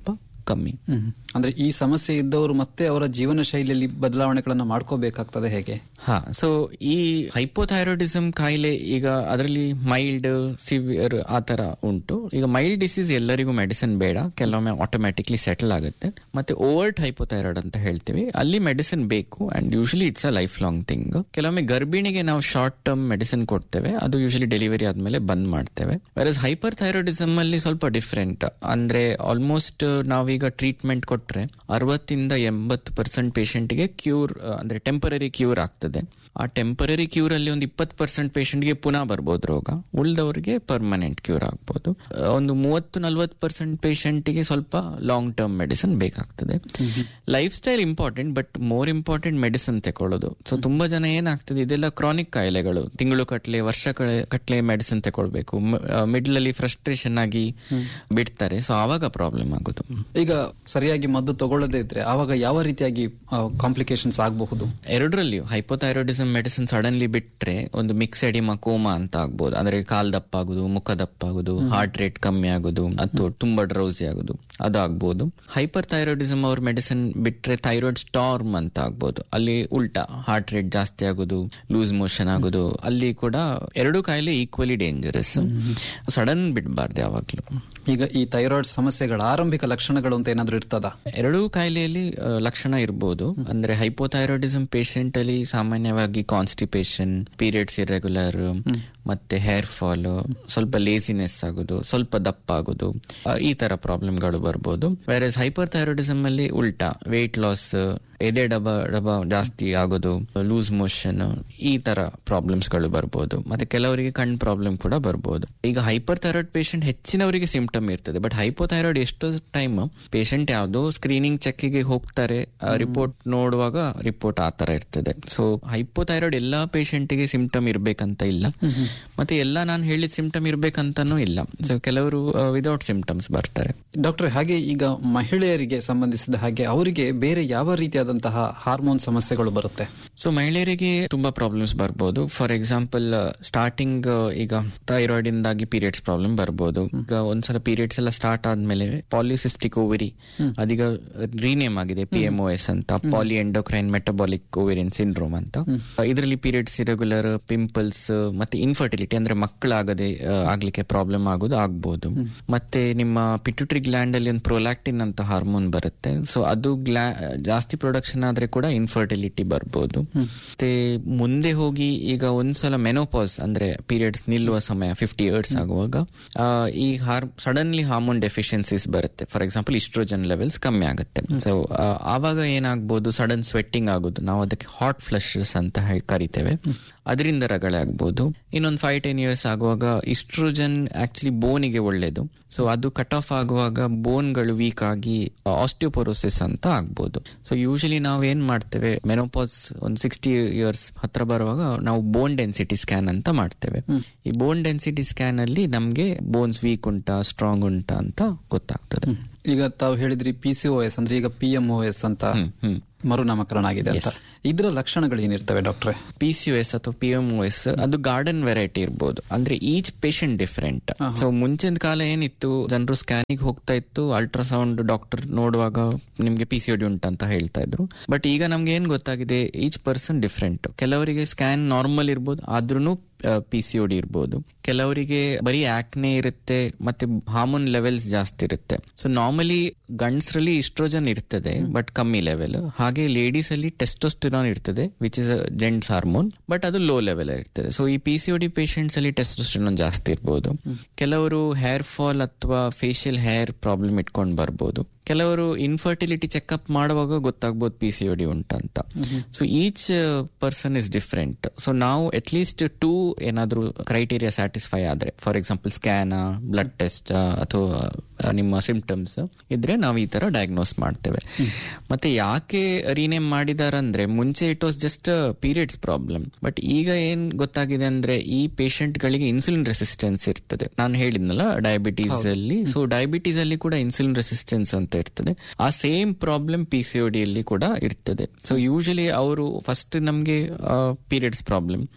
ಕಮ್ಮಿ ಹ್ಮ್. ಅಂದ್ರೆ ಈ ಸಮಸ್ಯೆ ಇದ್ದವರು ಮತ್ತೆ ಅವರ ಜೀವನ ಶೈಲಿಯಲ್ಲಿ ಬದಲಾವಣೆಗಳನ್ನ ಮಾಡ್ಕೋಬೇಕಾಗ್ತದೆ ಹೇಗೆ ಹಾ ಸೊ ಈ ಹೈಪೋಥೈರಾಯ್ಡಿಸಮ್ ಕಾಯಿಲೆ ಈಗ ಅದರಲ್ಲಿ ಮೈಲ್ಡ್ ಸಿವಿಯರ್ ಆ ತರ ಉಂಟು ಈಗ ಮೈಲ್ಡ್ ಡಿಸೀಸ್ ಎಲ್ಲರಿಗೂ ಮೆಡಿಸಿನ್ ಬೇಡ ಕೆಲವೊಮ್ಮೆ ಆಟೋಮ್ಯಾಟಿಕ್ಲಿ ಸೆಟಲ್ ಆಗುತ್ತೆ ಮತ್ತೆ ಓವರ್ಟ್ ಹೈಪೋಥೈರಾಯ್ಡ್ ಅಂತ ಹೇಳ್ತೀವಿ ಅಲ್ಲಿ ಮೆಡಿಸಿನ್ ಬೇಕು and usually it's a lifelong thing ಕೆಲವೊಮ್ಮೆ ಗರ್ಭಿಣಿಗೆ ನಾವು ಶಾರ್ಟ್ ಟರ್ಮ್ ಮೆಡಿಸಿನ್ ಕೊಡ್ತೇವೆ ಅದು ಯೂಶಲಿ ಡೆಲಿವರಿ ಆದ್ಮೇಲೆ ಬಂದ್ ಮಾಡ್ತೇವೆ ವೆರಸ್ ಹೈಪರ್ ಥೈರಾಯ್ಡಿಸಮ್ ಅಲ್ಲಿ ಸ್ವಲ್ಪ ಡಿಫ್ರೆಂಟ್ ಅಂದ್ರೆ ಆಲ್ಮೋಸ್ಟ್ ನಾವೀಗ ಟ್ರೀಟ್ಮೆಂಟ್ ಕೊಟ್ರೆ ಅರವತ್ತಿಂದ ಎಂಬತ್ತು ಪರ್ಸೆಂಟ್ ಪೇಷಂಟ್ಗೆ ಕ್ಯೂರ್ ಅಂದ್ರೆ ಟೆಂಪರರಿ ಕ್ಯೂರ್ ಆಗ್ತದೆ ಆ ಟೆಂಪರರಿ ಕ್ಯೂರ್ ಅಲ್ಲಿ ಒಂದು ಇಪ್ಪತ್ತು ಪರ್ಸೆಂಟ್ ಪೇಷಂಟ್ಗೆ ಪುನಃ ಬರ್ಬೋದು ರೋಗ ಉಳಿದವರಿಗೆ ಪರ್ಮನೆಂಟ್ ಕ್ಯೂರ್ ಆಗ್ಬೋದು ಆ, ಒಂದು ಮೂವತ್ತು ನಲ್ವತ್ತು ಪರ್ಸೆಂಟ್ ಪೇಷಂಟ್ಗೆ ಸ್ವಲ್ಪ ಲಾಂಗ್ ಟರ್ಮ್ ಮೆಡಿಸಿನ್ ಬೇಕಾಗ್ತದೆ lifestyle important but more important medicine ತಗೊಳ್ಳೋದು ಸೊ ತುಂಬಾ ಜನ ಏನಾಗ್ತದೆ ಇದೆಲ್ಲ ಕ್ರಾನಿಕ್ ಕಾಯಿಲೆಗಳು ತಿಂಗಳು ಕಟ್ಲೆ ವರ್ಷ ಕಟ್ಲೆ ಮೆಡಿಸಿನ್ ತಗೊಳ್ಬೇಕು ಮಿಡ್ಲ್ ಅಲ್ಲಿ ಫ್ರಸ್ಟ್ರೇಷನ್ ಆಗಿ ಬಿಡ್ತಾರೆ ಸೊ ಆವಾಗ ಪ್ರಾಬ್ಲಮ್ ಆಗೋದು ಈಗ ಸರಿಯಾಗಿ ಮದ್ದು ತಗೊಳ್ಳದೇ ಇದ್ರೆ ಆವಾಗ ಯಾವ ರೀತಿಯಾಗಿ ಕಾಂಪ್ಲಿಕೇಶನ್ಸ್ ಆಗಬಹುದು ಎರಡರಲ್ಲಿಯೂ ಹೈಪೋಥೈರಾಯ್ಡಿಸಮ್ ಮೆಡಿಸಿನ್ ಸಡನ್ಲಿ ಬಿಟ್ರೆ ಒಂದು ಮಿಕ್ಸ್ ಎಡಿಮಾ ಕೋಮಾ ಅಂತ ಆಗ್ಬೋದು ಅಂದ್ರೆ ಕಾಲ್ ದಪ್ಪ ಆಗುದು ಮುಖ ದಪ್ಪ ಆಗುದು ಹಾರ್ಟ್ ರೇಟ್ ಕಮ್ಮಿ ಆಗುದು ಅಥವಾ ತುಂಬಾ ಡ್ರೌಸಿ ಆಗುದು ಅದು ಆಗ್ಬೋದು ಹೈಪರ್ ಥೈರಾಯ್ಡಿಸಮ್ ಅವ್ರ ಮೆಡಿಸಿನ್ ಬಿಟ್ರೆ ಥೈರಾಯ್ಡ್ ಸ್ಟಾರ್ಮ್ ಅಂತ ಆಗ್ಬೋದು ಅಲ್ಲಿ ಉಲ್ಟಾ ಹಾರ್ಟ್ ರೇಟ್ ಜಾಸ್ತಿ ಆಗುದು ಲೂಸ್ ಮೋಷನ್ ಆಗುದು ಅಲ್ಲಿ ಕೂಡ ಎರಡು ಕಾಯಿಲೆ ಈಕ್ವಲಿ ಡೇಂಜರಸ್ ಸಡನ್ ಬಿಡಬಾರ್ದು ಯಾವಾಗ್ಲೂ ಈಗ ಈ ಥೈರಾಯ್ಡ್ ಸಮಸ್ಯೆಗಳ ಆರಂಭಿಕ ಲಕ್ಷಣಗಳು ಅಂತ ಏನಾದ್ರೂ ಇರ್ತದಾ ಎರಡೂ ಕಾಯಿಲೆಯಲ್ಲಿ ಆ, ಲಕ್ಷಣ ಇರಬಹುದು ಅಂದ್ರೆ ಹೈಪೋಥೈರಾಯ್ಡಿಸಮ್ ಪೇಷಂಟ್ ಅಲ್ಲಿ ಸಾಮಾನ್ಯವಾಗಿ ಕಾನ್ಸ್ಟಿಪೇಷನ್ ಪೀರಿಯಡ್ಸ್ ಇರೆಗ್ಯುಲರ್ ಮತ್ತೆ ಹೇರ್ ಫಾಲ್ ಸ್ವಲ್ಪ ಲೇಸಿನೆಸ್ ಆಗೋದು ಸ್ವಲ್ಪ ದಪ್ಪ ಆಗೋದು ಆ, ಈ ತರ ಪ್ರಾಬ್ಲಮ್ಗಳು ಬರ್ಬೋದು ಬೇರೆ ಹೈಪರ್ ಥೈರಾಯ್ಡಿಸಮ್ ಅಲ್ಲಿ ಉಲ್ಟಾ ವೆಯ್ಟ್ ಲಾಸ್ ಎದೆ ಡಬ ಡಬ ಜಾಸ್ತಿ ಆಗೋದು ಲೂಸ್ ಮೋಷನ್ ಈ ತರ ಪ್ರಾಬ್ಲಮ್ಸ್ ಗಳು ಬರ್ಬೋದು ಮತ್ತೆ ಕೆಲವರಿಗೆ ಕಣ್ ಪ್ರಾಬ್ಲಮ್ ಕೂಡ ಬರ್ಬೋದು ಈಗ ಹೈಪರ್ ಥೈರಾಯ್ಡ್ ಪೇಷಂಟ್ ಹೆಚ್ಚಿನವರಿಗೆ ಸಿಂಪ್ಟಮ್ ಇರ್ತದೆ ಬಟ್ ಹೈಪೋಥೈರಾಯ್ಡ್ ಎಷ್ಟೋ ಟೈಮ್ ಪೇಷಂಟ್ ಯಾವ್ದೋ ಸ್ಕ್ರೀನಿಂಗ್ ಚೆಕ್ಗೆ ಹೋಗ್ತಾರೆ ರಿಪೋರ್ಟ್ ನೋಡುವಾಗ ರಿಪೋರ್ಟ್ ಆ ತರ ಇರ್ತದೆ ಸೊ ಹೈಪೋಥೈರಾಯ್ಡ್ ಎಲ್ಲಾ ಪೇಷಂಟ್ಗೆ ಸಿಂಪ್ಟಮ್ ಇರ್ಬೇಕಂತ ಇಲ್ಲ ಮತ್ತೆ ಎಲ್ಲ ನಾನು ಹೇಳಿದ ಸಿಂಪ್ಟಮ್ ಇರ್ಬೇಕಂತನೂ ಇಲ್ಲ ಸೊ ಕೆಲವರು ವಿದೌಟ್ ಸಿಂಪ್ಟಮ್ಸ್ ಬರ್ತಾರೆ ಡಾಕ್ಟರ್ ಹಾಗೆ ಈಗ ಮಹಿಳೆಯರಿಗೆ ಸಂಬಂಧಿಸಿದ ಹಾಗೆ ಅವರಿಗೆ ಬೇರೆ ಯಾವ ರೀತಿಯಾದಂತಹ ಹಾರ್ಮೋನ್ ಸಮಸ್ಯೆಗಳು ಬರುತ್ತೆ ಸೊ ಮಹಿಳೆಯರಿಗೆ ತುಂಬಾ ಪ್ರಾಬ್ಲಮ್ಸ್ ಬರ್ಬೋದು ಫಾರ್ ಎಕ್ಸಾಂಪಲ್ ಸ್ಟಾರ್ಟಿಂಗ್ ಈಗ ಥೈರಾಯ್ಡ್ ಇಂದಾಗಿ ಪೀರಿಯಡ್ಸ್ ಪ್ರಾಬ್ಲಮ್ ಬರ್ಬೋದು ಈಗ ಒಂದ್ಸಲ ಪೀರಿಯಡ್ಸ್ ಎಲ್ಲ ಸ್ಟಾರ್ಟ್ ಆದ್ಮೇಲೆ ಪಾಲಿಸಿಸ್ಟಿಕ್ ಓವರಿ ಅದೀಗ ರೀನೇಮ್ ಆಗಿದೆ ಪಿ ಎಂ ಎಸ್ ಅಂತ poly endocrine metabolic ovarian syndrome ಅಂತ ಇದರಲ್ಲಿ ಪೀರಿಯಡ್ಸ್ ಇರೆಗ್ಯುಲರ್ ಪಿಂಪಲ್ಸ್ ಮತ್ತೆ ಇನ್ಫರ್ಟಿಲಿಟಿ ಅಂದ್ರೆ ಮಕ್ಕಳಾಗದೆ ಆ, ಆಗ್ಲಿಕ್ಕೆ ಪ್ರಾಬ್ಲಮ್ ಆಗೋದು ಆಗ್ಬೋದು ಮತ್ತೆ ನಿಮ್ಮ ಪಿಟ್ಯುಟ್ರಿ ಗ್ಲ್ಯಾಂಡ್ ಅಲ್ಲಿ ಒಂದು ಪ್ರೊಲ್ಯಾಕ್ಟಿನ್ ಅಂತ ಹಾರ್ಮೋನ್ ಬರುತ್ತೆ ಸೊ ಅದು ಗ್ಲಾ ಜಾಸ್ತಿ ಪ್ರೊಡಕ್ಷನ್ ಆದ್ರೆ ಕೂಡ ಇನ್ಫರ್ಟಿಲಿಟಿ ಬರ್ಬೋದು ಮತ್ತೆ ಮುಂದೆ ಹೋಗಿ ಈಗ ಒಂದ್ಸಲ ಮೆನೋಪಾಸ್ ಅಂದ್ರೆ ಪೀರಿಯಡ್ಸ್ ನಿಲ್ಲುವ ಸಮಯ ಫಿಫ್ಟಿ ಇಯರ್ಸ್ ಆಗುವಾಗ ಆ, ಈ ಹಾರ್ ಸಡನ್ಲಿ ಹಾರ್ಮೋನ್ ಡೆಫಿಷಿಯನ್ಸೀಸ್ ಬರುತ್ತೆ ಫಾರ್ ಎಕ್ಸಾಂಪಲ್ ಇಸ್ಟ್ರೋಜನ್ ಲೆವೆಲ್ಸ್ ಕಮ್ಮಿ ಆಗುತ್ತೆ ಸೊ ಆವಾಗ ಏನಾಗ್ಬೋದು ಸಡನ್ ಸ್ವೆಟ್ಟಿಂಗ್ ಆಗೋದು ನಾವು ಅದಕ್ಕೆ ಹಾಟ್ ಫ್ಲಶಸ್ ಅಂತ ಹೇಳಿ ಕರಿತೇವೆ ಅದರಿಂದ ರಗಳೆ ಆಗ್ಬೋದು ಇನ್ನೊಂದು ಫೈವ್ ಟೆನ್ ಇಯರ್ಸ್ ಆಗುವಾಗ ಇಸ್ಟ್ರೋಜನ್ ಆಕ್ಚುಲಿ ಬೋನಿಗೆ ಒಳ್ಳೇದು ಸೊ ಅದು ಕಟ್ ಆಫ್ ಆಗುವಾಗ ಬೋನ್ಗಳು ವೀಕ್ ಆಗಿ ಆಸ್ಟಿಯೋಪೊರೋಸಿಸ್ ಅಂತ ಆಗ್ಬೋದು ಸೊ ಯೂಶಲಿ ನಾವು ಏನ್ ಮಾಡ್ತೇವೆ ಮೆನೋಪಾಸ್ ಒಂದು ಸಿಕ್ಸ್ಟಿ ಇಯರ್ಸ್ ಹತ್ರ ಬರುವಾಗ ನಾವು ಬೋನ್ ಡೆನ್ಸಿಟಿ ಸ್ಕ್ಯಾನ್ ಅಂತ ಮಾಡ್ತೇವೆ ಈ ಬೋನ್ ಡೆನ್ಸಿಟಿ ಸ್ಕ್ಯಾನ್ ಅಲ್ಲಿ ನಮ್ಗೆ ಬೋನ್ಸ್ ವೀಕ್ ಉಂಟಾ ಸ್ಟ್ರಾಂಗ್ ಉಂಟಾ ಅಂತ ಗೊತ್ತಾಗ್ತದೆ ಈಗ ತಾವು ಹೇಳಿದ್ರಿ ಪಿ ಸಿ ಎಸ್ ಅಂದ್ರೆ ಈಗ ಪಿ ಎಂ ಎಸ್ ಅಂತ ಹ್ಮ್. ಮರುನಾಮಕರಣ ಆಗಿದೆ ಅಂತ ಇದರ ಲಕ್ಷಣಗಳು ಏನಿರ್ತವೆ ಡಾಕ್ಟ್ರೆ ಪಿ ಸಿ ಎಸ್ ಅಥವಾ ಪಿ ಎಂ ಎಸ್ ಅದು ಗಾರ್ಡನ್ ವೆರೈಟಿ ಇರ್ಬೋದು ಅಂದ್ರೆ ಈಚ್ ಪೇಷಂಟ್ ಡಿಫ್ರೆಂಟ್ ಸೊ ಮುಂಚಿನ ಕಾಲ ಏನಿತ್ತು ಜನರು ಸ್ಕ್ಯಾನಿಗೆ ಹೋಗ್ತಾ ಇತ್ತು ಅಲ್ಟ್ರಾಸೌಂಡ್ ಡಾಕ್ಟರ್ ನೋಡುವಾಗ ನಿಮ್ಗೆ ಪಿ ಸಿ ಉಂಟಂತ ಹೇಳ್ತಾ ಇದ್ರು ಬಟ್ ಈಗ ನಮ್ಗೆ ಏನ್ ಗೊತ್ತಾಗಿದೆ ಈಚ್ ಪರ್ಸನ್ ಡಿಫ್ರೆಂಟ್ ಕೆಲವರಿಗೆ ಸ್ಕ್ಯಾನ್ ನಾರ್ಮಲ್ ಇರ್ಬೋದು ಆದ್ರೂ ಪಿ ಸಿ ಡಿ ಇರ್ಬೋದು ಕೆಲವರಿಗೆ ಬರೀ ಆಕ್ನೆ ಇರುತ್ತೆ ಮತ್ತೆ ಹಾರ್ಮೋನ್ ಲೆವೆಲ್ಸ್ ಜಾಸ್ತಿ ಇರುತ್ತೆ ಸೊ ನಾರ್ಮಲಿ ಗಂಡಸರಲ್ಲಿ ಇಸ್ಟ್ರೋಜನ್ ಇರ್ತದೆ ಬಟ್ ಕಮ್ಮಿ ಲೆವೆಲ್ ಹಾಗೆ ಲೇಡೀಸ್ ಅಲ್ಲಿ ಟೆಸ್ಟೋಸ್ಟಿರಾನ್ ಇರ್ತದೆ which is gents hormone but ಅದು ಲೋ ಲೆವೆಲ್ ಇರ್ತದೆ ಸೊ ಈ ಪಿ ಸಿ ಡಿ ಪೇಷಂಟ್ಸ್ ಅಲ್ಲಿ ಟೆಸ್ಟೋಸ್ಟಿರಾನ್ ಜಾಸ್ತಿ ಇರ್ಬೋದು ಕೆಲವರು ಹೇರ್ ಫಾಲ್ ಅಥವಾ ಫೇಶಿಯಲ್ ಹೇರ್ ಪ್ರಾಬ್ಲಮ್ ಇಟ್ಕೊಂಡು ಬರ್ಬೋದು ಕೆಲವರು ಇನ್ಫರ್ಟಿಲಿಟಿ ಚೆಕ್ಅಪ್ ಮಾಡುವಾಗ ಗೊತ್ತಾಗ್ಬೋದು ಪಿ ಸಿ ಡಿ ಉಂಟಂತ so each person is different so ನಾವು ಅಟ್ ಲೀಸ್ಟ್ ಟೂ ಏನಾದ್ರೂ ಕ್ರೈಟೀರಿಯಾ ಸ್ಯಾಟಿಸ್ಫೈ ಆದ್ರೆ for example scan blood test ಅಥವಾ ಆ, ನಿಮ್ಮ ಸಿಂಪ್ಟಮ್ಸ್ ಇದ್ರೆ ನಾವು ಈ ತರ ಡಯಾಗ್ನೋಸ್ ಮಾಡ್ತೇವೆ ಮತ್ತೆ ಯಾಕೆ ರೀನೇಮ್ ಮಾಡಿದಾರಂದ್ರೆ ಮುಂಚೆ it was just periods problem but ಈಗ ಏನ್ ಗೊತ್ತಾಗಿದೆ ಅಂದ್ರೆ ಈ ಪೇಷಂಟ್ ಗಳಿಗೆ ಇನ್ಸುಲಿನ್ ರೆಸಿಸ್ಟೆನ್ಸ್ ಇರ್ತದೆ ನಾನು ಹೇಳಿದ್ನಲ್ಲ ಡಯಾಬಿಟೀಸ್ ಅಲ್ಲಿ ಸೊ ಡಯಾಬಿಟೀಸ್ ಅಲ್ಲಿ ಕೂಡ ಇನ್ಸುಲಿನ್ ರೆಸಿಸ್ಟೆನ್ಸ್ ಅಂತ ಇರ್ತದೆ ಆ ಸೇಮ್ ಪ್ರಾಬ್ಲಮ್ ಪಿ ಸಿ ಅಲ್ಲಿ ಕೂಡ ಇರ್ತದೆ ಸೊ ಯೂಶಲಿ ಅವರು ಫಸ್ಟ್ ನಮ್ಗೆ ಪೀರಿಯಡ್ಸ್ ಪ್ರಾಬ್ಲಮ್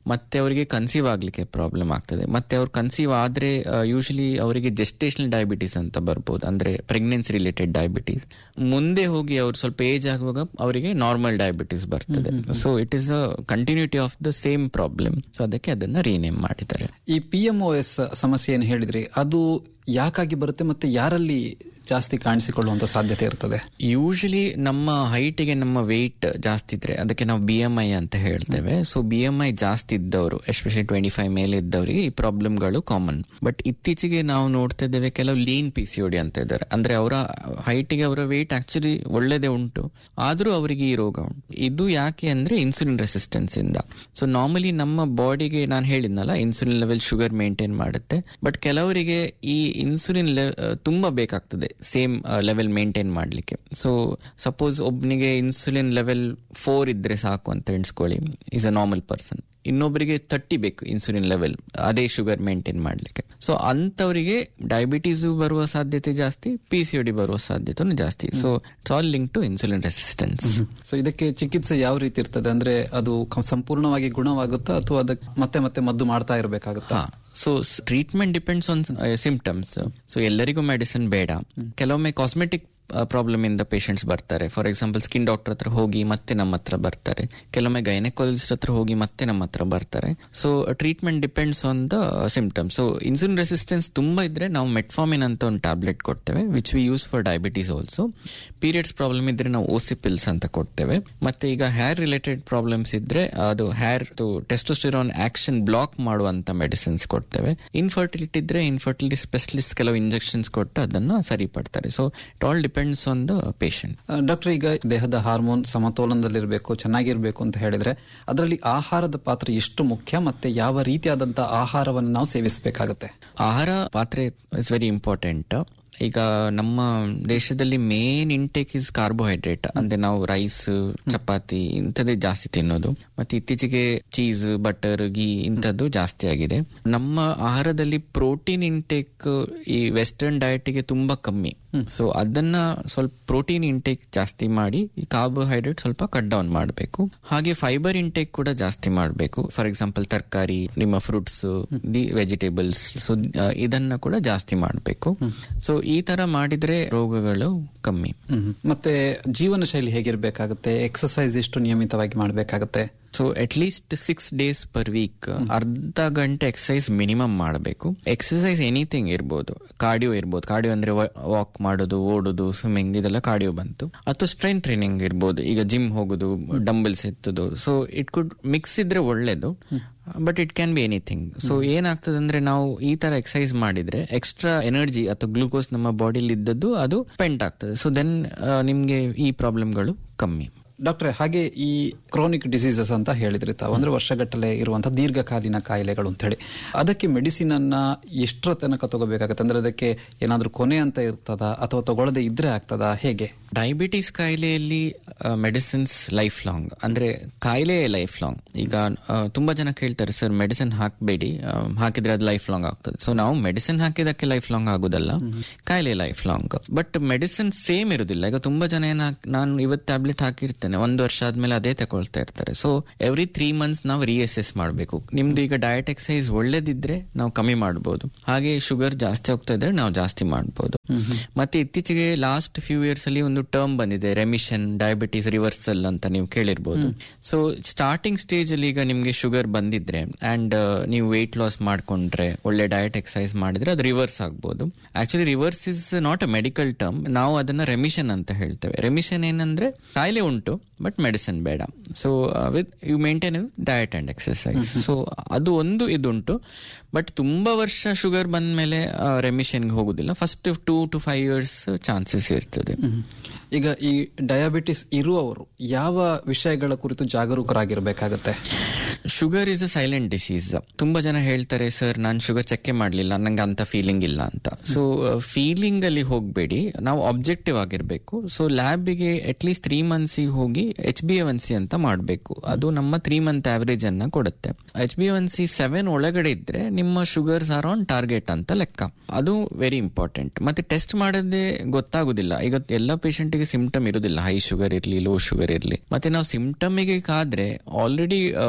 ಮತ್ತೆ ಅವರಿಗೆ ಕನ್ಸೀವ್ ಆಗ್ಲಿಕ್ಕೆ ಪ್ರಾಬ್ಲಮ್ ಆಗ್ತದೆ ಮತ್ತೆ ಅವ್ರು ಕನ್ಸೀವ್ ಆದ್ರೆ ಯೂಶಲಿ ಅವರಿಗೆ ಜೆಸ್ಟೇಷನಲ್ ಡಯಾಬಿಟಿಸ್ ಅಂತ ಬರ್ಬೋದು ಅಂದ್ರೆ ಪ್ರೆಗ್ನೆನ್ಸಿ ರಿಲೇಟೆಡ್ ಡಯಾಬಿಟಿಸ್ ಮುಂದೆ ಹೋಗಿ ಅವ್ರು ಸ್ವಲ್ಪ ಏಜ್ ಆಗುವಾಗ ಅವರಿಗೆ ನಾರ್ಮಲ್ ಡಯಾಬಿಟಿಸ್ ಬರ್ತದೆ so it is a continuity of the same problem so ಅದಕ್ಕೆ ಅದನ್ನ ರೀನೇಮ್ ಮಾಡಿದ್ದಾರೆ ಈ ಪಿ ಎಂ ಒ ಎಸ್ ಸಮಸ್ಯೆ ಏನು ಹೇಳಿದ್ರಿ ಅದು ಯಾಕಾಗಿ ಬರುತ್ತೆ ಮತ್ತೆ ಯಾರಲ್ಲಿ ಜಾಸ್ತಿ ಕಾಣಿಸಿಕೊಳ್ಳುವಂತ ಸಾಧ್ಯತೆ ಇರ್ತದೆ ಯೂಶಲಿ ನಮ್ಮ ಹೈಟಿಗೆ ನಮ್ಮ ವೆಯ್ಟ್ ಜಾಸ್ತಿ ಇದ್ರೆ ಅದಕ್ಕೆ ನಾವು ಬಿ ಎಂ ಐ ಅಂತ ಹೇಳ್ತೇವೆ ಸೊ ಬಿ ಎಂ ಐ ಜಾಸ್ತಿ ಇದ್ದವರು ಎಸ್ಪೆಷಲಿ ಟ್ವೆಂಟಿ ಫೈವ್ ಮೇಲೆ ಇದ್ದವರಿಗೆ ಈ ಪ್ರಾಬ್ಲಮ್ಗಳು ಕಾಮನ್ ಬಟ್ ಇತ್ತೀಚೆಗೆ ನಾವು ನೋಡ್ತಾ ಇದ್ದೇವೆ ಕೆಲವು ಲೀನ್ ಪಿ ಸಿ ಓಡಿ ಅಂತ ಇದ್ದಾರೆ ಅಂದ್ರೆ ಅವರ ಹೈಟಿಗೆ ಅವರ ವೆಯ್ಟ್ ಆಕ್ಚುಲಿ ಒಳ್ಳೇದೇ ಉಂಟು ಆದ್ರೂ ಅವರಿಗೆ ಈ ರೋಗ ಉಂಟು ಇದು ಯಾಕೆ ಅಂದ್ರೆ ಇನ್ಸುಲಿನ್ ರೆಸಿಸ್ಟೆನ್ಸ್ ಇಂದ ಸೊ ನಾರ್ಮಲಿ ನಮ್ಮ ಬಾಡಿಗೆ ನಾನು ಹೇಳಿದ್ನಲ್ಲ ಇನ್ಸುಲಿನ್ ಲೆವೆಲ್ ಶುಗರ್ ಮೇಂಟೈನ್ ಮಾಡುತ್ತೆ ಬಟ್ ಕೆಲವರಿಗೆ ಈ ಇನ್ಸುಲಿನ್ ತುಂಬಾ ಬೇಕಾಗ್ತದೆ ಸೇಮ್ ಲೆವೆಲ್ ಮೇಂಟೈನ್ ಮಾಡಲಿಕ್ಕೆ ಸೊ ಸಪೋಸ್ ಒಬ್ನಿಗೆ ಇನ್ಸುಲಿನ್ ಲೆವೆಲ್ ಫೋರ್ ಇದ್ರೆ ಸಾಕು ಅಂತ ಎಣಿಸ್ಕೊಳ್ಳಿ ಈಸ್ ಅ ನಾರ್ಮಲ್ ಪರ್ಸನ್ ಇನ್ನೊಬ್ಬರಿಗೆ ತರ್ಟಿ ಬೇಕು ಇನ್ಸುಲಿನ್ ಲೆವೆಲ್ ಅದೇ ಶುಗರ್ ಮೇಂಟೈನ್ ಮಾಡಲಿಕ್ಕೆ ಸೊ ಅಂತವರಿಗೆ ಡಯಾಬಿಟೀಸ್ ಬರುವ ಸಾಧ್ಯತೆ ಜಾಸ್ತಿ ಪಿ ಸಿ ಡಿ ಬರುವ ಸಾಧ್ಯತೆ ಜಾಸ್ತಿ so it's all link to insulin resistance so ಇದಕ್ಕೆ ಚಿಕಿತ್ಸೆ ಯಾವ ರೀತಿ ಇರ್ತದೆ ಅಂದ್ರೆ ಅದು ಕ- ಸಂಪೂರ್ಣವಾಗಿ ಗುಣವಾಗುತ್ತಾ ಅಥವಾ ಅದಕ್ಕೆ ಮತ್ತೆ ಮತ್ತೆ ಮದ್ದು ಮಾಡ್ತಾ ಇರಬೇಕಾಗುತ್ತಾ ಹಾ so treatment depends on symptoms so ಎಲ್ಲರಿಗೂ ಮೆಡಿಸಿನ್ ಬೇಡ ಕೆಲವೊಮ್ಮೆ ಕಾಸ್ಮೆಟಿಕ್ ಪ್ರಾಬ್ಲಮ್ ಇಂದ ಪೇಷಂಟ್ಸ್ ಬರ್ತಾರೆ ಫಾರ್ ಎಕ್ಸಾಂಪಲ್ ಸ್ಕಿನ್ ಡಾಕ್ಟರ್ ಹತ್ರ ಹೋಗಿ ಮತ್ತೆ ನಮ್ಮ ಹತ್ರ ಬರ್ತಾರೆ ಕೆಲವೊಮ್ಮೆ ಗೈನಕಾಲಜಿಸ್ಟ್ ಹತ್ರ ಹೋಗಿ ಮತ್ತೆ ನಮ್ಮ ಹತ್ರ ಬರ್ತಾರೆ so treatment depends on the symptoms so insulin resistance ತುಂಬಾ ಇದ್ರೆ ನಾವು ಮೆಟ್ಫಾಮಿನ್ ಅಂತ ಒಂದು ಟ್ಯಾಬ್ಲೆಟ್ ಕೊಡ್ತೇವೆ which we use for diabetes also periods problem ಇದ್ರೆ ನಾವು ಓಸಿ ಪಿಲ್ಸ್ ಅಂತ ಕೊಡ್ತೇವೆ ಮತ್ತೆ ಈಗ ಹೇರ್ ರಿಲೇಟೆಡ್ ಪ್ರಾಬ್ಲಮ್ಸ್ ಇದ್ರೆ ಅದು ಹೇರ್ ಟೆಸ್ಟೋಸ್ಟಿರಾನ್ ಆಕ್ಷನ್ ಬ್ಲಾಕ್ ಮಾಡುವಂತ ಮೆಡಿಸಿನ್ಸ್ ಕೊಡ್ತೇವೆ ಇನ್ಫರ್ಟಿಲಿಟಿ ಇದ್ರೆ ಇನ್ಫರ್ಟಿಲಿಟಿ ಸ್ಪೆಷಲಿಸ್ಟ್ ಕೆಲವು ಇಂಜೆಕ್ಷನ್ಸ್ ಕೊಟ್ಟು ಅದನ್ನ ಸರಿಪಡ್ತಾರೆ so it all depends on the patient doctor ಈಗ ದೇಹದ ಹಾರ್ಮೋನ್ ಸಮತೋಲನದಲ್ಲಿರಬೇಕು ಚೆನ್ನಾಗಿರ್ಬೇಕು ಅಂತ ಹೇಳಿದ್ರೆ ಅದರಲ್ಲಿ ಆಹಾರದ ಪಾತ್ರ ಎಷ್ಟು ಮುಖ್ಯ ಮತ್ತೆ ಯಾವ ರೀತಿಯಾದಂತಹ ಆಹಾರವನ್ನು ನಾವು ಸೇವಿಸಬೇಕಾಗುತ್ತೆ ಆಹಾರ ಪಾತ್ರೆ ಇಸ್ ವೆರಿ ಇಂಪಾರ್ಟೆಂಟ್ ಈಗ ನಮ್ಮ ದೇಶದಲ್ಲಿ ಮೇನ್ ಇಂಟೇಕ್ ಇಸ್ ಕಾರ್ಬೋಹೈಡ್ರೇಟ್ ಅಂದ್ರೆ ನಾವು ರೈಸ್ ಚಪಾತಿ ಇಂಥದ್ದೇ ಜಾಸ್ತಿ ತಿನ್ನೋದು ಮತ್ತೆ ಇತ್ತೀಚೆಗೆ ಚೀಸ್ ಬಟರ್ ಗೀ ಇಂಥದ್ದು ಜಾಸ್ತಿ ಆಗಿದೆ ನಮ್ಮ ಆಹಾರದಲ್ಲಿ ಪ್ರೋಟೀನ್ ಇಂಟೇಕ್ ಈ ವೆಸ್ಟರ್ನ್ ಡಯಟ್ಗೆ ತುಂಬಾ ಕಮ್ಮಿ ಸೊ ಅದನ್ನ ಸ್ವಲ್ಪ ಪ್ರೋಟೀನ್ ಇಂಟೇಕ್ ಜಾಸ್ತಿ ಮಾಡಿ ಈ ಕಾರ್ಬೋಹೈಡ್ರೇಟ್ ಸ್ವಲ್ಪ ಕಟ್ ಡೌನ್ ಮಾಡಬೇಕು ಹಾಗೆ ಫೈಬರ್ ಇಂಟೇಕ್ ಕೂಡ ಜಾಸ್ತಿ ಮಾಡಬೇಕು ಫಾರ್ ಎಕ್ಸಾಂಪಲ್ ತರಕಾರಿ ನಿಮ್ಮ ಫ್ರೂಟ್ಸ್ ದಿ ವೆಜಿಟೇಬಲ್ಸ್ ಸೊ ಇದನ್ನ ಕೂಡ ಜಾಸ್ತಿ ಮಾಡಬೇಕು ಸೊ ಈ ತರ ಮಾಡಿದ್ರೆ ರೋಗಗಳು ಕಮ್ಮಿ ಹ್ಮ್. ಮತ್ತೆ ಜೀವನ ಶೈಲಿ ಹೇಗಿರ್ಬೇಕಾಗುತ್ತೆ ಎಕ್ಸರ್ಸೈಸ್ ಎಷ್ಟು ನಿಯಮಿತವಾಗಿ ಮಾಡಬೇಕಾಗುತ್ತೆ so at least six days per week ಅರ್ಧ ಗಂಟೆ ಎಕ್ಸಸೈಸ್ ಮಿನಿಮಮ್ ಮಾಡಬೇಕು ಎಕ್ಸಸೈಸ್ ಎನಿಥಿಂಗ್ ಇರ್ಬೋದು ಕಾರ್ಡಿಯೋ ಇರ್ಬೋದು ಕಾರ್ಡಿಯೋ ಅಂದ್ರೆ ವಾಕ್ ಮಾಡೋದು ಓಡೋದು ಸ್ವಿಮ್ಮಿಂಗ್ ಇದೆಲ್ಲ ಕಾರ್ಡಿಯೋ ಬಂತು ಅಥವಾ ಸ್ಟ್ರೆಂತ್ ಟ್ರೈನಿಂಗ್ ಇರ್ಬೋದು ಈಗ ಜಿಮ್ ಹೋಗೋದು ಡಂಬಲ್ಸ್ ಎತ್ತೋದು ಸೊ ಇಟ್ ಕುಡ್ ಮಿಕ್ಸ್ ಇದ್ರೆ ಒಳ್ಳೇದು but it can be anything so ಏನಾಗ್ತದೆ ಅಂದ್ರೆ ನಾವು ಈ ತರ ಎಕ್ಸಸೈಸ್ ಮಾಡಿದ್ರೆ ಎಕ್ಸ್ಟ್ರಾ ಎನರ್ಜಿ ಅಥವಾ ಗ್ಲೂಕೋಸ್ ನಮ್ಮ ಬಾಡಿಲಿ ಇದ್ದದ್ದು ಅದು ಸ್ಪೆಂಟ್ ಆಗ್ತದೆ ಸೊ ದೆನ್ ನಿಮ್ಗೆ ಈ ಪ್ರಾಬ್ಲಮ್ಗಳು ಕಮ್ಮಿ ಡಾಕ್ಟ್ರೆ ಹಾಗೆ ಈ ಕ್ರಾನಿಕ್ ಡಿಸೀಸಸ್ ಅಂತ ಹೇಳಿದ್ರಿ ತಾವು ಅಂದ್ರೆ ವರ್ಷಗಟ್ಟಲೆ ಇರುವಂತಹ ದೀರ್ಘಕಾಲೀನ ಕಾಯಿಲೆಗಳು ಅಂತ ಹೇಳಿ ಅದಕ್ಕೆ ಮೆಡಿಸಿನ್ ಅನ್ನ ಎಷ್ಟರ ತನಕ ತಗೋಬೇಕಾಗತ್ತೆ ಅಂದ್ರೆ ಅದಕ್ಕೆ ಏನಾದ್ರೂ ಕೊನೆ ಅಂತ ಇರ್ತದ ಅಥವಾ ತಗೊಳ್ಳದೆ ಇದ್ರೆ ಆಗ್ತದಾ ಹೇಗೆ ಡಯಾಬಿಟಿಸ್ ಕಾಯಿಲೆಯಲ್ಲಿ ಮೆಡಿಸಿನ್ಸ್ ಲೈಫ್ ಲಾಂಗ್ ಅಂದ್ರೆ ಕಾಯಿಲೆ ಲೈಫ್ ಲಾಂಗ್ ಈಗ ಆ, ತುಂಬಾ ಜನ ಕೇಳ್ತಾರೆ ಸರ್ ಮೆಡಿಸಿನ್ ಹಾಕಬೇಡಿ ಹಾಕಿದ್ರೆ ಅದು ಲೈಫ್ ಲಾಂಗ್ ಆಗ್ತದೆ ಸೊ ನಾವು ಮೆಡಿಸಿನ್ ಹಾಕಿದಕ್ಕೆ ಲೈಫ್ ಲಾಂಗ್ ಆಗುದಲ್ಲ ಕಾಯಿಲೆ lifelong but medicine same ಇರುದಿಲ್ಲ ಈಗ ತುಂಬಾ ಜನ ಏನ ನಾನು ಇವತ್ತು ಟ್ಯಾಬ್ಲೆಟ್ ಹಾಕಿರ್ತೇನೆ ಒಂದು ವರ್ಷ ಆದ್ಮೇಲೆ ಅದೇ ತಗೊಳ್ತಾ ಇರ್ತಾರೆ ಸೊ ಎವ್ರಿ ತ್ರೀ ಮಂತ್ಸ್ ನಾವು ರಿಅಸೆಸ್ ಮಾಡಬೇಕು ನಿಮ್ದು ಈಗ ಡಯಟ್ ಎಕ್ಸಸೈಸ್ ಒಳ್ಳೇದಿದ್ರೆ ನಾವು ಕಮ್ಮಿ ಮಾಡಬಹುದು ಹಾಗೆ ಶುಗರ್ ಜಾಸ್ತಿ ಹೋಗ್ತಾ ಇದ್ರೆ ನಾವು ಜಾಸ್ತಿ ಮಾಡಬಹುದು ಮತ್ತೆ ಇತ್ತೀಚೆಗೆ ಲಾಸ್ಟ್ ಫ್ಯೂ ಇಯರ್ಸ್ ಅಲ್ಲಿ ಒಂದು ಟರ್ಮ್ ಬಂದಿದೆ ರೆಮಿಷನ್ ಡಯಾಬಿಟೀಸ್ ರಿವರ್ಸಲ್ ಅಂತ ನೀವು ಕೇಳಿರ್ಬೋದು ಸೊ ಸ್ಟಾರ್ಟಿಂಗ್ ಸ್ಟೇಜ್ ಅಲ್ಲಿ ಈಗ ನಿಮ್ಗೆ ಶುಗರ್ ಬಂದಿದ್ರೆ ಅಂಡ್ ನೀವು ವೆಯ್ಟ್ ಲಾಸ್ ಮಾಡ್ಕೊಂಡ್ರೆ ಒಳ್ಳೆ ಡಯಟ್ ಎಕ್ಸಸೈಸ್ ಮಾಡಿದ್ರೆ ಅದು ರಿವರ್ಸ್ ಆಗ್ಬೋದು actually reverse is not a medical term ನಾವು ಅದನ್ನ ರೆಮಿಷನ್ ಅಂತ ಹೇಳ್ತೇವೆ ರೆಮಿಷನ್ ಏನಂದ್ರೆ ಕಾಯಿಲೆ ಉಂಟು ಬಟ್ ಮೆಡಿಸಿನ್ ಬೇಡ so with you maintain diet and exercise so ಅದು ಒಂದು ಇದುಂಟು ಬಟ್ ತುಂಬಾ ವರ್ಷ ಶುಗರ್ ಬಂದ ಮೇಲೆ ರೆಮಿಷನ್ಗೆ ಹೋಗುದಿಲ್ಲ first two to five years chances ಇರ್ತದೆ ಈಗ ಈ ಡಯಾಬಿಟಿಸ್ ಇರುವವರು ಯಾವ ವಿಷಯಗಳ ಕುರಿತು ಜಾಗರೂಕರಾಗಿರ್ಬೇಕಾಗತ್ತೆ sugar is a silent disease ತುಂಬಾ ಜನ ಹೇಳ್ತಾರೆ ಸರ್ ನಾನು ಶುಗರ್ ಚೆಕ್ ಮಾಡಲಿಲ್ಲ ನಂಗೆ ಅಂತ ಫೀಲಿಂಗ್ ಇಲ್ಲ ಅಂತ ಸೊ ಫೀಲಿಂಗ್ ಅಲ್ಲಿ ಹೋಗಬೇಡಿ ನಾವು ಆಬ್ಜೆಕ್ಟಿವ್ ಆಗಿರ್ಬೇಕು ಸೊ ಲ್ಯಾಬ್ಗೆ ಅಟ್ ಲೀಸ್ಟ್ ತ್ರೀ ಮಂತ್ಸ್ ಹೋಗಿ ಎಚ್ ಬಿ ಎನ್ ಸಿ ಅಂತ ಮಾಡಬೇಕು ಅದು ನಮ್ಮ ತ್ರೀ ಮಂತ್ ಆವರೇಜ್ ಅನ್ನ ಕೊಡುತ್ತೆ H B N C seven ಒಳಗಡೆ ಇದ್ರೆ ನಿಮ್ಮ ಶುಗರ್ಸ್ ಆರ್ ಆನ್ ಟಾರ್ಗೆಟ್ ಅಂತ ಲೆಕ್ಕ ಅದು ವೆರಿ ಇಂಪಾರ್ಟೆಂಟ್ ಮತ್ತೆ ಟೆಸ್ಟ್ ಮಾಡದೆ ಗೊತ್ತಾಗುದಿಲ್ಲ ಈಗ ಎಲ್ಲ patient ಗೆ ಸಿಂಪ್ಟಮ್ ಇರುದಿಲ್ಲ ಹೈ ಶುಗರ್ ಇರ್ಲಿ ಲೋ ಶುಗರ್ ಇರ್ಲಿ ಮತ್ತೆ ನಾವು ಸಿಂಪ್ಟಮ್ ಗೆ ಕಾದ್ರೆ ಆಲ್ರೆಡಿ ಡಿಸೀಸ್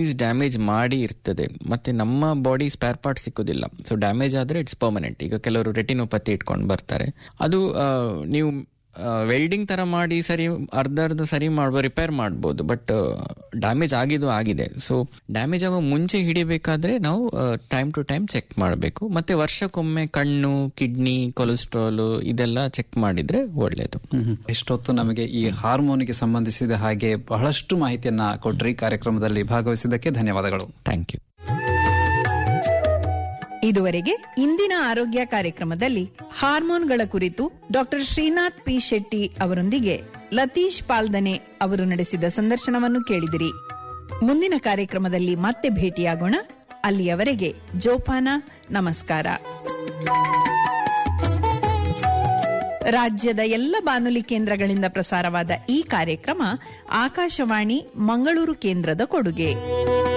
ಡಿಸೀಸ್ ಡ್ಯಾಮೇಜ್ ಮಾಡಿ ಇರ್ತದೆ ಮತ್ತೆ ನಮ್ಮ ಬಾಡಿ ಸ್ಪೇರ್ ಪಾರ್ಟ್ ಸಿಕ್ಕೋದಿಲ್ಲ ಸೊ ಡ್ಯಾಮೇಜ್ ಆದ್ರೆ ಇಟ್ಸ್ ಪರ್ಮನೆಂಟ್ ಈಗ ಕೆಲವರು ರೆಟಿನೋಪತಿ ಇಟ್ಕೊಂಡು ಬರ್ತಾರೆ ಅದು ಆ, ನೀವು ವೆಲ್ಡಿಂಗ್ ತರ ಮಾಡಿ ಸರಿ ಅರ್ಧ ಅರ್ಧ ಸರಿ ಮಾಡುವ ರಿಪೇರ್ ಮಾಡ್ಬೋದು ಬಟ್ ಡ್ಯಾಮೇಜ್ ಆಗಿದ್ದು ಆಗಿದೆ ಸೊ ಡ್ಯಾಮೇಜ್ ಆಗೋ ಮುಂಚೆ ಹಿಡಿಬೇಕಾದ್ರೆ ನಾವು ಟೈಮ್ ಟು ಟೈಮ್ ಚೆಕ್ ಮಾಡಬೇಕು ಮತ್ತೆ ವರ್ಷಕ್ಕೊಮ್ಮೆ ಕಣ್ಣು ಕಿಡ್ನಿ ಕೊಲೆಸ್ಟ್ರಾಲ್ ಇದೆಲ್ಲ ಚೆಕ್ ಮಾಡಿದ್ರೆ ಒಳ್ಳೇದು ಹ್ಮ್. ಇಷ್ಟೊತ್ತು ನಮಗೆ ಈ ಹಾರ್ಮೋನ್ಗೆ ಸಂಬಂಧಿಸಿದ ಹಾಗೆ ಬಹಳಷ್ಟು ಮಾಹಿತಿಯನ್ನ ಕೊಟ್ರಿ ಕಾರ್ಯಕ್ರಮದಲ್ಲಿ ಭಾಗವಹಿಸಿದ್ದಕ್ಕೆ ಧನ್ಯವಾದಗಳು ಥ್ಯಾಂಕ್ ಯು ಇದುವರೆಗೆ ಇಂದಿನ ಆರೋಗ್ಯ ಕಾರ್ಯಕ್ರಮದಲ್ಲಿ ಹಾರ್ಮೋನ್ಗಳ ಕುರಿತು ಡಾಕ್ಟರ್ ಶ್ರೀನಾಥ್ ಪಿ ಶೆಟ್ಟಿ ಅವರೊಂದಿಗೆ ಲತೀಶ್ ಪಾಲ್ದನೆ ಅವರು ನಡೆಸಿದ ಸಂದರ್ಶನವನ್ನು ಕೇಳಿದಿರಿ ಮುಂದಿನ ಕಾರ್ಯಕ್ರಮದಲ್ಲಿ ಮತ್ತೆ ಭೇಟಿಯಾಗೋಣ ಅಲ್ಲಿಯವರೆಗೆ ಜೋಪಾನ ನಮಸ್ಕಾರ ರಾಜ್ಯದ ಎಲ್ಲ ಬಾನುಲಿ ಕೇಂದ್ರಗಳಿಂದ ಪ್ರಸಾರವಾದ ಈ ಕಾರ್ಯಕ್ರಮ ಆಕಾಶವಾಣಿ ಮಂಗಳೂರು ಕೇಂದ್ರದ ಕೊಡುಗೆ